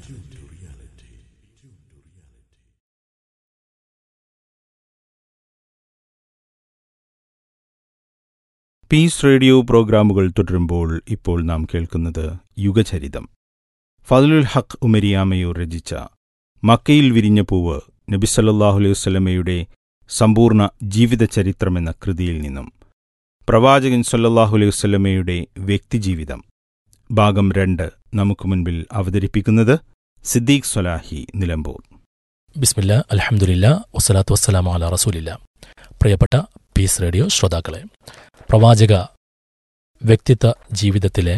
Peace radio പ്രോഗ്രാമുകൾ തുടരുമ്പോൾ ഇപ്പോൾ നാം കേൾക്കുന്നത് യുഗചരിതം ഫضലുൽ ഹഖ് ഉമരിയാമയൂർ രചിച്ച മക്കയിൽ വിരിഞ്ഞ പൂവ് നബിസല്ലാഹു അലൈഹി വസ്ലമയുടെ സമ്പൂർണ്ണ ജീവിത ചരിത്രമെന്ന കൃതിയിൽ നിന്നും പ്രവാചകൻ സല്ലല്ലാഹു അലൈഹി വസ്ലമയുടെ വ്യക്തിജീവിതം ഭാഗം രണ്ട് നമുക്ക് മുൻപിൽ അവതരിപ്പിക്കുന്നത് സിദ്ദീഖ് സൊലാഹി നിലമ്പൂർ ബിസ്മില്ല അലഹമുല്ല വസ്സലാത്തു വസ്സലാമു അല റസൂലില്ല പ്രിയപ്പെട്ട പീസ് റേഡിയോ ശ്രോതാക്കളെ പ്രവാചക വ്യക്തിത്വ ജീവിതത്തിലെ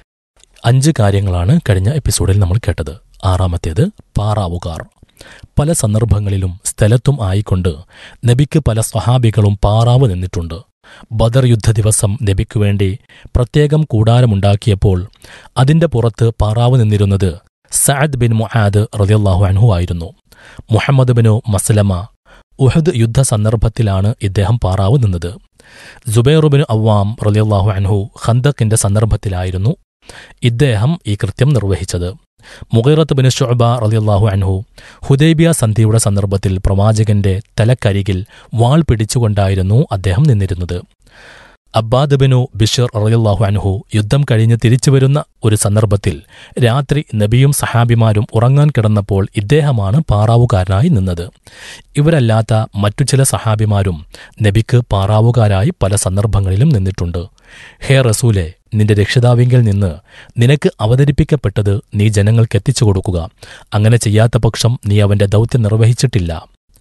അഞ്ച് കാര്യങ്ങളാണ് കഴിഞ്ഞ എപ്പിസോഡിൽ നമ്മൾ കേട്ടത് ആറാമത്തേത് പാറാവുകാർ പല സന്ദർഭങ്ങളിലും സ്ഥലത്തും ആയിക്കൊണ്ട് നബിക്ക് പല സ്വഹാബികളും പാറാവ് നിന്നിട്ടുണ്ട് ബദർ യുദ്ധ ദിവസം നബിക്കു വേണ്ടി പ്രത്യേകം കൂടാരമുണ്ടാക്കിയപ്പോൾ അതിന്റെ പുറത്ത് പാറാവ് നിന്നിരുന്നത് സഅദ് ബിൻ മുആദ് റളിയല്ലാഹു അൻഹു ആയിരുന്നു മുഹമ്മദ് ബിനു മസ്ലമ ഉഹദ് യുദ്ധ സന്ദർഭത്തിലാണ് ഇദ്ദേഹം പാറാവ് നിന്നത് ജുബൈറുബിന് അവ്വാം റളിയല്ലാഹു അൻഹു ഖന്തക്കിന്റെ സന്ദർഭത്തിലായിരുന്നു ഇദ്ദേഹം ഈ കൃത്യം നിർവഹിച്ചത് മുഗീറത്ത് ബിൻ ഷുഅബ റളിയല്ലാഹു അൻഹു ഹുദൈബിയ സന്ധിയുടെ സന്ദർഭത്തിൽ പ്രവാചകന്റെ തലക്കരികിൽ വാൾ പിടിച്ചുകൊണ്ടായിരുന്നു അദ്ദേഹം നിന്നിരുന്നത് അബ്ബാദ് ബിനു ബിഷർ റളിയല്ലാഹു അൻഹു യുദ്ധം കഴിഞ്ഞ് തിരിച്ചുവരുന്ന ഒരു സന്ദർഭത്തിൽ രാത്രി നബിയും സഹാബിമാരും ഉറങ്ങാൻ കിടന്നപ്പോൾ ഇദ്ദേഹമാണ് പാറാവുകാരനായി നിന്നത് ഇവരല്ലാത്ത മറ്റു ചില സഹാബിമാരും നബിക്ക് പാറാവുകാരായി പല സന്ദർഭങ്ങളിലും നിന്നിട്ടുണ്ട് ഹേ റസൂലെ നിന്റെ രക്ഷിതാവിങ്കിൽ നിന്ന് നിനക്ക് അവതരിപ്പിക്കപ്പെട്ടത് നീ ജനങ്ങൾക്ക് എത്തിച്ചു കൊടുക്കുക അങ്ങനെ ചെയ്യാത്ത പക്ഷം നീ അവന്റെ ദൗത്യം നിർവഹിച്ചിട്ടില്ല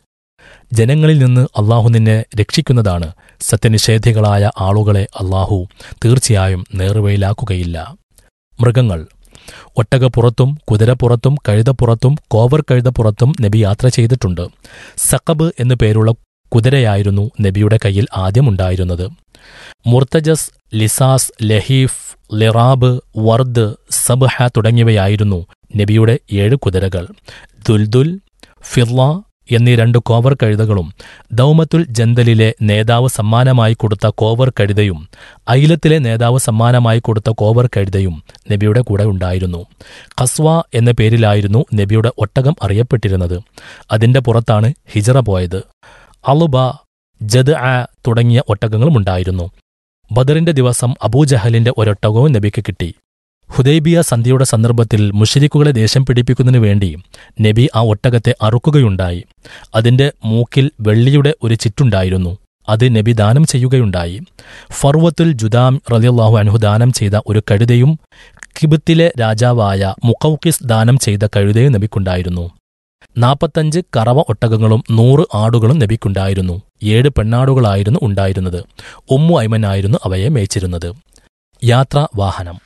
ജനങ്ങളിൽ നിന്ന് അള്ളാഹു നിന്നെ രക്ഷിക്കുന്നതാണ് സത്യനിഷേധികളായ ആളുകളെ അള്ളാഹു തീർച്ചയായും നേർവയിലാക്കുകയില്ല മൃഗങ്ങൾ ഒട്ടകപ്പുറത്തും കുതിരപ്പുറത്തും കഴുതപ്പുറത്തും കോവർ കഴുതപ്പുറത്തും നബി യാത്ര ചെയ്തിട്ടുണ്ട് സഖബ് എന്നു പേരുള്ള കുതിരയായിരുന്നു നബിയുടെ കയ്യിൽ ആദ്യമുണ്ടായിരുന്നത് മുർത്തജസ് ലിസാസ് ലഹീഫ് ലിറാബ് വർദ് സബ്ഹ തുടങ്ങിയവയായിരുന്നു നബിയുടെ ഏഴ് കുതിരകൾ ദുൽദുൽ ഫിർല എന്നീ രണ്ട് കോവർ കഴുതകളും ദൗമത്തുൽ ജന്തലിലെ നേതാവ് സമ്മാനമായി കൊടുത്ത കോവർ കഴുതയും ഐലത്തിലെ നേതാവ് സമ്മാനമായി കൊടുത്ത കോവർ കഴുതയും നബിയുടെ കൂടെ ഉണ്ടായിരുന്നു ഖസ്വ എന്ന പേരിലായിരുന്നു നബിയുടെ ഒട്ടകം അറിയപ്പെട്ടിരുന്നത് അതിന്റെ പുറത്താണ് ഹിജറ പോയത് അളുബ ജദ് ആ തുടങ്ങിയ ഒട്ടകങ്ങളും ഉണ്ടായിരുന്നു ബദറിന്റെ ദിവസം അബൂജഹലിന്റെ ഒരൊട്ടകവും നബിക്ക് കിട്ടി ഹുദൈബിയ സന്ധിയുടെ സന്ദർഭത്തിൽ മുഷരിക്കുകളെ ദേഷ്യം പിടിപ്പിക്കുന്നതിനു വേണ്ടി നബി ആ ഒട്ടകത്തെ അറുക്കുകയുണ്ടായി അതിന്റെ മൂക്കിൽ വെള്ളിയുടെ ഒരു ചിറ്റുണ്ടായിരുന്നു അത് നബി ദാനം ചെയ്യുകയുണ്ടായി ഫർവത്തുൽ ജുദാം റലിയല്ലാഹു അൻഹു ദാനം ചെയ്ത ഒരു കഴുതയും കിബത്തിലെ രാജാവായ മുക്കൌക്കിസ് ദാനം ചെയ്ത കഴുതയും നബിക്കുണ്ടായിരുന്നു നാൽപ്പത്തഞ്ച് കറവ ഒട്ടകങ്ങളും നൂറ് ആടുകളും നബിക്കുണ്ടായിരുന്നു ഏഴ് പെണ്ണാടുകളായിരുന്നു ഉണ്ടായിരുന്നത് ഉമ്മു ഐമനായിരുന്നു അവയെ മേച്ചിരുന്നത് യാത്രാ വാഹനം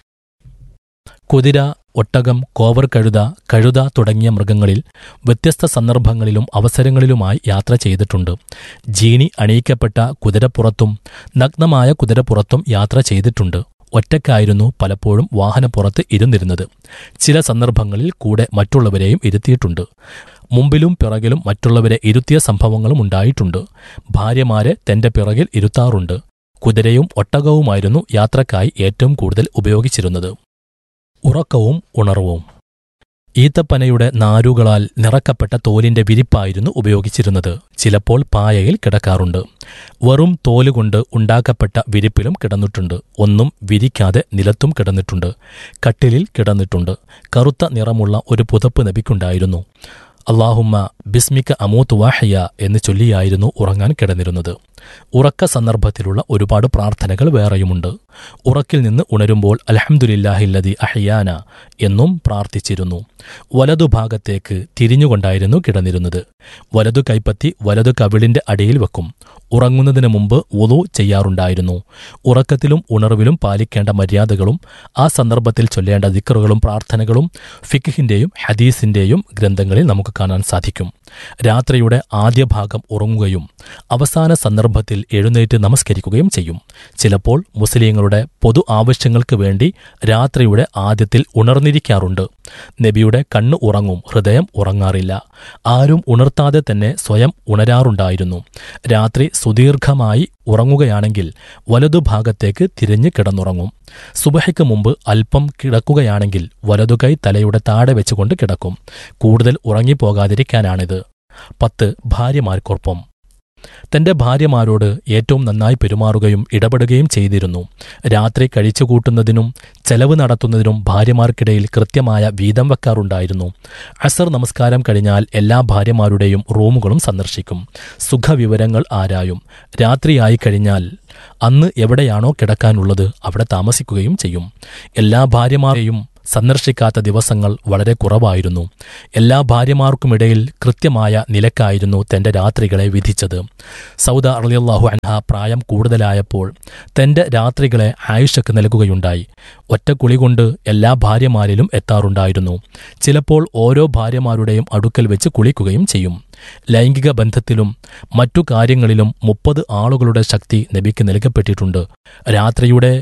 കുതിര ഒട്ടകം കോവർ കഴുത കഴുത തുടങ്ങിയ മൃഗങ്ങളിൽ വ്യത്യസ്ത സന്ദർഭങ്ങളിലും അവസരങ്ങളിലുമായി യാത്ര ചെയ്തിട്ടുണ്ട് ജീനി അണിയിക്കപ്പെട്ട കുതിരപ്പുറത്തും നഗ്നമായ കുതിരപ്പുറത്തും യാത്ര ചെയ്തിട്ടുണ്ട് ഒറ്റയ്ക്കായിരുന്നു പലപ്പോഴും വാഹനപ്പുറത്ത് ഇരുന്നിരുന്നത് ചില സന്ദർഭങ്ങളിൽ കൂടെ മറ്റുള്ളവരെയും ഇരുത്തിയിട്ടുണ്ട് മുമ്പിലും പിറകിലും മറ്റുള്ളവരെ ഇരുത്തിയ സംഭവങ്ങളും ഉണ്ടായിട്ടുണ്ട് ഭാര്യമാരെ തന്റെ പിറകിൽ ഇരുത്താറുണ്ട് കുതിരയും ഒട്ടകവുമായിരുന്നു യാത്രക്കായി ഏറ്റവും കൂടുതൽ ഉപയോഗിച്ചിരുന്നത് ഉറക്കവും ഉണർവും ഈത്തപ്പനയുടെ നാരുകളാൽ നിറക്കപ്പെട്ട തോലിന്റെ വിരിപ്പായിരുന്നു ഉപയോഗിച്ചിരുന്നത് ചിലപ്പോൾ പായയിൽ കിടക്കാറുണ്ട് വെറും തോലുകൊണ്ട് ഉണ്ടാക്കപ്പെട്ട വിരിപ്പിലും കിടന്നിട്ടുണ്ട് ഒന്നും വിരിക്കാതെ നിലത്തും കിടന്നിട്ടുണ്ട് കട്ടിലിൽ കിടന്നിട്ടുണ്ട് കറുത്ത നിറമുള്ള ഒരു പുതപ്പ് നബിക്കുണ്ടായിരുന്നു അള്ളാഹുമ്മ ബിസ്മിക്ക അമൂത്ത് വാഹയ എന്ന് ചൊല്ലിയായിരുന്നു ഉറങ്ങാൻ കിടന്നിരുന്നത് ഉറക്ക സന്ദർഭത്തിലുള്ള ഒരുപാട് പ്രാർത്ഥനകൾ വേറെയുമുണ്ട് ഉറക്കിൽ നിന്ന് ഉണരുമ്പോൾ അലഹമുല്ലാഹില്ലതി അഹയാന എന്നും പ്രാർത്ഥിച്ചിരുന്നു വലതുഭാഗത്തേക്ക് തിരിഞ്ഞുകൊണ്ടായിരുന്നു കിടന്നിരുന്നത് വലതു കൈപ്പത്തി വലതു കവിളിന്റെ അടിയിൽ വെക്കും ഉറങ്ങുന്നതിന് മുമ്പ് ഉളു ചെയ്യാറുണ്ടായിരുന്നു ഉറക്കത്തിലും ഉണർവിലും പാലിക്കേണ്ട മര്യാദകളും ആ സന്ദർഭത്തിൽ ചൊല്ലേണ്ട ദിക്കറുകളും പ്രാർത്ഥനകളും ഫിഖിന്റെയും ഹദീസിന്റെയും ഗ്രന്ഥങ്ങളിൽ നമുക്ക് കാണാൻ സാധിക്കും രാത്രിയുടെ ആദ്യ ഭാഗം ഉറങ്ങുകയും അവസാന സന്ദർഭത്തിൽ എഴുന്നേറ്റ് നമസ്കരിക്കുകയും ചെയ്യും ചിലപ്പോൾ മുസ്ലിങ്ങളുടെ പൊതു ആവശ്യങ്ങൾക്ക് വേണ്ടി രാത്രിയുടെ ആദ്യത്തിൽ ഉണർന്നിരിക്കാറുണ്ട് നബിയുടെ കണ്ണ് ഉറങ്ങും ഹൃദയം ഉറങ്ങാറില്ല ആരും ഉണർത്താതെ തന്നെ സ്വയം ഉണരാറുണ്ടായിരുന്നു രാത്രി സുദീർഘമായി ഉറങ്ങുകയാണെങ്കിൽ വലതുഭാഗത്തേക്ക് തിരിഞ്ഞ് കിടന്നുറങ്ങും സുബഹയ്ക്ക് മുമ്പ് അല്പം കിടക്കുകയാണെങ്കിൽ വലതുകൈ തലയുടെ താഴെ വെച്ചുകൊണ്ട് കിടക്കും കൂടുതൽ ഉറങ്ങിപ്പോകാതിരിക്കാനാണിത് പത്ത് ഭാര്യമാർക്കൊപ്പം തന്റെ ഭാര്യമാരോട് ഏറ്റവും നന്നായി പെരുമാറുകയും ഇടപെടുകയും ചെയ്തിരുന്നു രാത്രി കഴിച്ചുകൂട്ടുന്നതിനും ചെലവ് നടത്തുന്നതിനും ഭാര്യമാർക്കിടയിൽ കൃത്യമായ വീതം വെക്കാറുണ്ടായിരുന്നു അസർ നമസ്കാരം കഴിഞ്ഞാൽ എല്ലാ ഭാര്യമാരുടെയും റൂമുകളും സന്ദർശിക്കും സുഖവിവരങ്ങൾ ആരായും രാത്രിയായി കഴിഞ്ഞാൽ അന്ന് എവിടെയാണോ കിടക്കാനുള്ളത് അവിടെ താമസിക്കുകയും ചെയ്യും എല്ലാ ഭാര്യമാരെയും സന്ദർശിക്കാത്ത ദിവസങ്ങൾ വളരെ കുറവായിരുന്നു എല്ലാ ഭാര്യമാർക്കുമിടയിൽ കൃത്യമായ നിലക്കായിരുന്നു തന്റെ രാത്രികളെ വിധിച്ചത് സൗദ അറലിയല്ലാഹു അൻഹ പ്രായം കൂടുതലായപ്പോൾ തന്റെ രാത്രികളെ ആയുഷക്ക് നൽകുകയുണ്ടായി ഒറ്റ കുളി കൊണ്ട് എല്ലാ ഭാര്യമാരിലും എത്താറുണ്ടായിരുന്നു ചിലപ്പോൾ ഓരോ ഭാര്യമാരുടെയും അടുക്കൽ വെച്ച് കുളിക്കുകയും ചെയ്യും ലൈംഗിക ബന്ധത്തിലും മറ്റു കാര്യങ്ങളിലും മുപ്പത് ആളുകളുടെ ശക്തി നബിക്ക് നൽകപ്പെട്ടിട്ടുണ്ട് രാത്രിയുടെ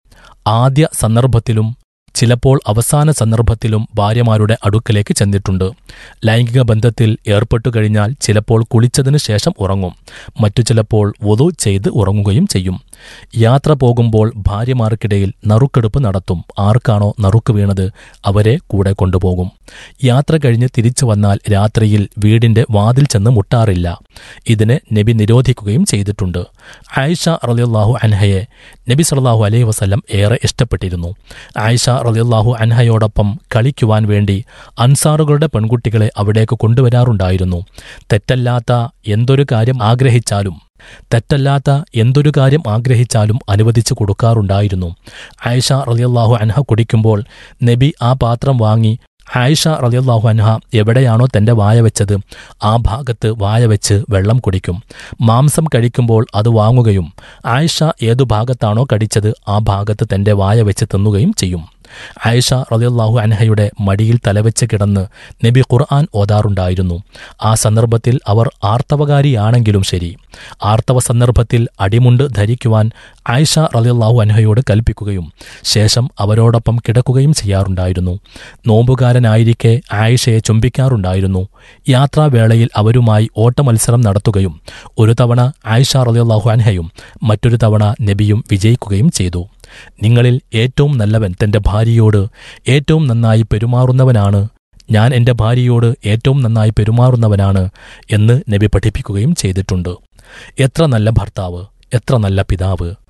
ആദ്യ സന്ദർഭത്തിലും ചിലപ്പോൾ അവസാന സന്ദർഭത്തിലും ഭാര്യമാരുടെ അടുക്കലേക്ക് ചെന്നിട്ടുണ്ട് ലൈംഗിക ബന്ധത്തിൽ ഏർപ്പെട്ടു കഴിഞ്ഞാൽ ചിലപ്പോൾ കുളിച്ചതിനു ശേഷം ഉറങ്ങും മറ്റു ചിലപ്പോൾ വധു ചെയ്ത് ഉറങ്ങുകയും ചെയ്യും യാത്ര പോകുമ്പോൾ ഭാര്യമാർക്കിടയിൽ നറുക്കെടുപ്പ് നടത്തും ആർക്കാണോ നറുക്ക് വീണത് അവരെ കൂടെ കൊണ്ടുപോകും യാത്ര കഴിഞ്ഞ് തിരിച്ചു വന്നാൽ രാത്രിയിൽ വീടിന്റെ വാതിൽ ചെന്ന് മുട്ടാറില്ല ഇതിന് നബി നിരോധിക്കുകയും ചെയ്തിട്ടുണ്ട് ആയിഷ റളിയല്ലാഹു അൻഹയെ നബി സല്ലല്ലാഹു അലൈഹി വസല്ലം ഏറെ ഇഷ്ടപ്പെട്ടിരുന്നു ആയിഷ റളിയല്ലാഹു അൻഹയോടൊപ്പം കളിക്കുവാൻ വേണ്ടി അൻസാറുകളുടെ പെൺകുട്ടികളെ അവിടേക്ക് കൊണ്ടുവരാറുണ്ടായിരുന്നു തെറ്റല്ലാത്ത എന്തൊരു കാര്യം ആഗ്രഹിച്ചാലും തെറ്റല്ലാത്ത എന്തൊരു കാര്യം ആഗ്രഹിച്ചാലും അനുവദിച്ചു കൊടുക്കാറുണ്ടായിരുന്നു ആയിഷ റളിയല്ലാഹു അൻഹ കുടിക്കുമ്പോൾ നബി ആ പാത്രം വാങ്ങി ആയിഷ റളിയല്ലാഹു അൻഹ എവിടെയാണോ തന്റെ വായ വെച്ചത് ആ ഭാഗത്ത് വായ വെച്ച് വെള്ളം കുടിക്കും മാംസം കഴിക്കുമ്പോൾ അത് വാങ്ങുകയും ആയിഷ ഏതു ഭാഗത്താണോ കടിച്ചത് ആ ഭാഗത്ത് തന്റെ വായ വെച്ച് തിന്നുകയും ചെയ്യും ആയിഷ റളിയല്ലാഹു അൻഹയുടെ മടിയിൽ തലവെച്ച് കിടന്ന് നബി ഖുർആൻ ഓതാറുണ്ടായിരുന്നു ആ സന്ദർഭത്തിൽ അവർ ആർത്തവകാരിയാണെങ്കിലും ശരി ആർത്തവ സന്ദർഭത്തിൽ അടിമുണ്ട് ധരിക്കുവാൻ ആയിഷ റളിയല്ലാഹു അൻഹയോട് കൽപ്പിക്കുകയും ശേഷം അവരോടൊപ്പം കിടക്കുകയും ചെയ്യാറുണ്ടായിരുന്നു നോമ്പുകാരനായിരിക്കെ ആയിഷയെ ചുംബിക്കാറുണ്ടായിരുന്നു യാത്രാവേളയിൽ അവരുമായി ഓട്ടമത്സരം നടത്തുകയും ഒരു തവണ ആയിഷ റളിയല്ലാഹു അൻഹയും മറ്റൊരു തവണ നബിയും വിജയിക്കുകയും ചെയ്തു നിങ്ങളിൽ ഏറ്റവും നല്ലവൻ തന്റെ ഭാര്യയോട് ഏറ്റവും നന്നായി പെരുമാറുന്നവനാണ് ഞാൻ എന്റെ ഭാര്യയോട് ഏറ്റവും നന്നായി പെരുമാറുന്നവനാണ് എന്ന് നബി പഠിപ്പിക്കുകയും ചെയ്തിട്ടുണ്ട് എത്ര നല്ല ഭർത്താവ് എത്ര നല്ല പിതാവ്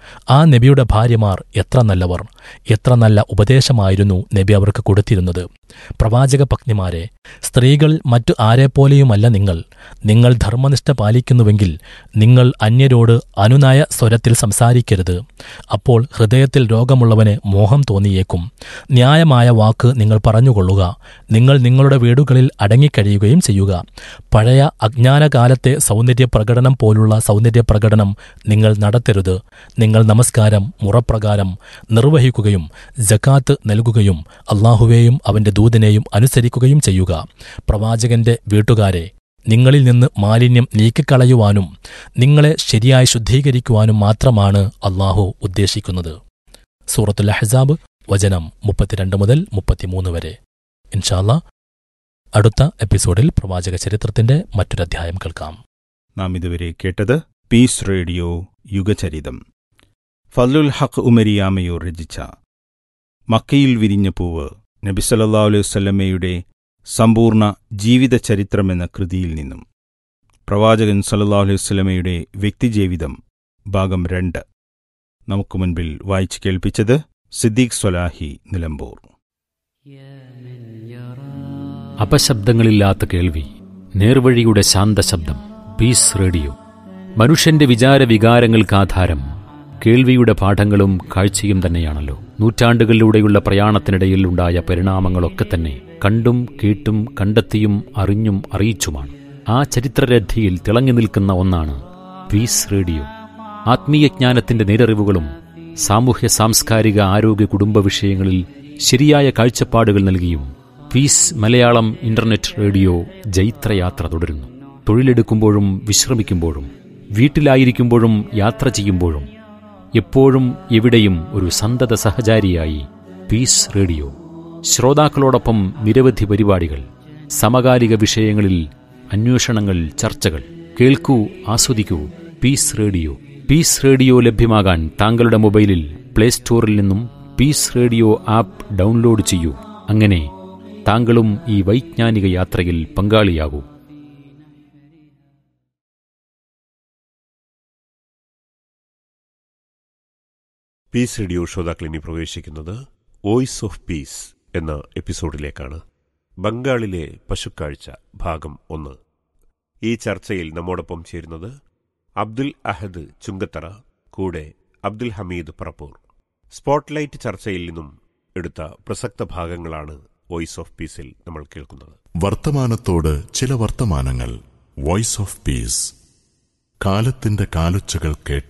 ആ നബിയുടെ ഭാര്യമാർ എത്ര നല്ലവർ എത്ര നല്ല ഉപദേശമായിരുന്നു നബി അവർക്ക് കൊടുത്തിരുന്നത് പ്രവാചക പത്നിമാരെ സ്ത്രീകൾ മറ്റു ആരെപ്പോലെയുമല്ല നിങ്ങൾ നിങ്ങൾ ധർമ്മനിഷ്ഠ പാലിക്കുന്നുവെങ്കിൽ നിങ്ങൾ അന്യരോട് അനുനയ സ്വരത്തിൽ സംസാരിക്കരുത് അപ്പോൾ ഹൃദയത്തിൽ രോഗമുള്ളവന് മോഹം തോന്നിയേക്കും ന്യായമായ വാക്ക് നിങ്ങൾ പറഞ്ഞുകൊള്ളുക നിങ്ങൾ നിങ്ങളുടെ വീടുകളിൽ അടങ്ങിക്കഴിയുകയും ചെയ്യുക പഴയ അജ്ഞാനകാലത്തെ സൗന്ദര്യ പ്രകടനം പോലുള്ള സൗന്ദര്യ പ്രകടനം നിങ്ങൾ നടത്തരുത് നിങ്ങൾ നമസ്കാരം മുറപ്രകാരം നിർവഹിക്കുകയും ജക്കാത്ത് നൽകുകയും അള്ളാഹുവേയും അവന്റെ ദൂതനെയും അനുസരിക്കുകയും ചെയ്യുക പ്രവാചകന്റെ വീട്ടുകാരെ നിങ്ങളിൽ നിന്ന് മാലിന്യം നീക്കിക്കളയുവാനും നിങ്ങളെ ശരിയായി ശുദ്ധീകരിക്കുവാനും മാത്രമാണ് അള്ളാഹു ഉദ്ദേശിക്കുന്നത് സൂറത്തുൽ അഹ്സാബ് വചനം മുപ്പത്തിരണ്ട് മുതൽ മുപ്പത്തിമൂന്ന് വരെ ഇൻഷാല്ല അടുത്ത എപ്പിസോഡിൽ പ്രവാചക ചരിത്രത്തിന്റെ മറ്റൊരധ്യായം കേൾക്കാം നാം ഇതുവരെ കേട്ടത് പീസ് റേഡിയോ യുഗചരിതം ഫലുൽ ഹഖ് ഉമരിയാമയൂർ രചിച്ച മക്കയിൽ വിരിഞ്ഞ പൂവ് നബിസല്ലാ അലൈഹി വല്ലമയുടെ സമ്പൂർണ്ണ ജീവിത ചരിത്രമെന്ന കൃതിയിൽ നിന്നും പ്രവാചകൻ സല്ലല്ലാഹു അലൈഹി വല്ലമയുടെ വ്യക്തിജീവിതം ഭാഗം രണ്ട് നമുക്ക് മുൻപിൽ വായിച്ചു കേൾപ്പിച്ചത് സിദ്ദീഖ് സ്വലാഹി നിലമ്പൂർ അപശബ്ദങ്ങളില്ലാത്ത കേൾവി നേർവഴിയുടെ ശാന്തശബ്ദം പീസ് റേഡിയോ മനുഷ്യന്റെ വിചാര വികാരങ്ങൾക്ക് ആധാരം കേൾവിയുടെ പാഠങ്ങളും കാഴ്ചയും തന്നെയാണല്ലോ നൂറ്റാണ്ടുകളിലൂടെയുള്ള പ്രയാണത്തിനിടയിൽ ഉണ്ടായ പരിണാമങ്ങളൊക്കെ തന്നെ കണ്ടും കേട്ടും കണ്ടെത്തിയും അറിഞ്ഞും അറിയിച്ചുമാണ് ആ ചരിത്രരഥിയിൽ തിളങ്ങി നിൽക്കുന്ന ഒന്നാണ് പീസ് റേഡിയോ ആത്മീയജ്ഞാനത്തിന്റെ നേരറിവുകളും സാമൂഹ്യ സാംസ്കാരിക ആരോഗ്യ കുടുംബ വിഷയങ്ങളിൽ ശരിയായ കാഴ്ചപ്പാടുകൾ നൽകിയും പീസ് മലയാളം ഇന്റർനെറ്റ് റേഡിയോ ജൈത്രയാത്ര തുടരുന്നു തൊഴിലെടുക്കുമ്പോഴും വിശ്രമിക്കുമ്പോഴും വീട്ടിലായിരിക്കുമ്പോഴും യാത്ര ചെയ്യുമ്പോഴും എപ്പോഴും എവിടെയും ഒരു സന്തത സഹചാരിയായി പീസ് റേഡിയോ ശ്രോതാക്കളോടൊപ്പം നിരവധി പരിപാടികൾ സമകാലിക വിഷയങ്ങളിൽ അന്വേഷണങ്ങൾ ചർച്ചകൾ കേൾക്കൂ ആസ്വദിക്കൂ പീസ് റേഡിയോ പീസ് റേഡിയോ ലഭ്യമാകാൻ താങ്കളുടെ മൊബൈലിൽ പ്ലേ സ്റ്റോറിൽ നിന്നും പീസ് റേഡിയോ ആപ്പ് ഡൗൺലോഡ് ചെയ്യൂ അങ്ങനെ താങ്കളും ഈ വൈജ്ഞാനിക യാത്രയിൽ പങ്കാളിയാകൂ പീസ് റേഡിയോ ശ്രോതാക്കൾ ഇനി പ്രവേശിക്കുന്നത് വോയിസ് ഓഫ് പീസ് എന്ന എപ്പിസോഡിലേക്കാണ് ബംഗാളിലെ പശുക്കാഴ്ച ഭാഗം ഒന്ന് ഈ ചർച്ചയിൽ നമ്മോടൊപ്പം ചേരുന്നത് അബ്ദുൽ അഹദ് ചുങ്കത്തറ കൂടെ അബ്ദുൽ ഹമീദ് പറപ്പൂർ സ്പോട്ട്ലൈറ്റ് ചർച്ചയിൽ നിന്നും എടുത്ത പ്രസക്ത ഭാഗങ്ങളാണ് വോയിസ് ഓഫ് പീസിൽ നമ്മൾ കേൾക്കുന്നത് വർത്തമാനത്തോട് ചില വർത്തമാനങ്ങൾ വോയിസ് ഓഫ് പീസ് കാലത്തിന്റെ കാലൊച്ചകൾ കേട്ട്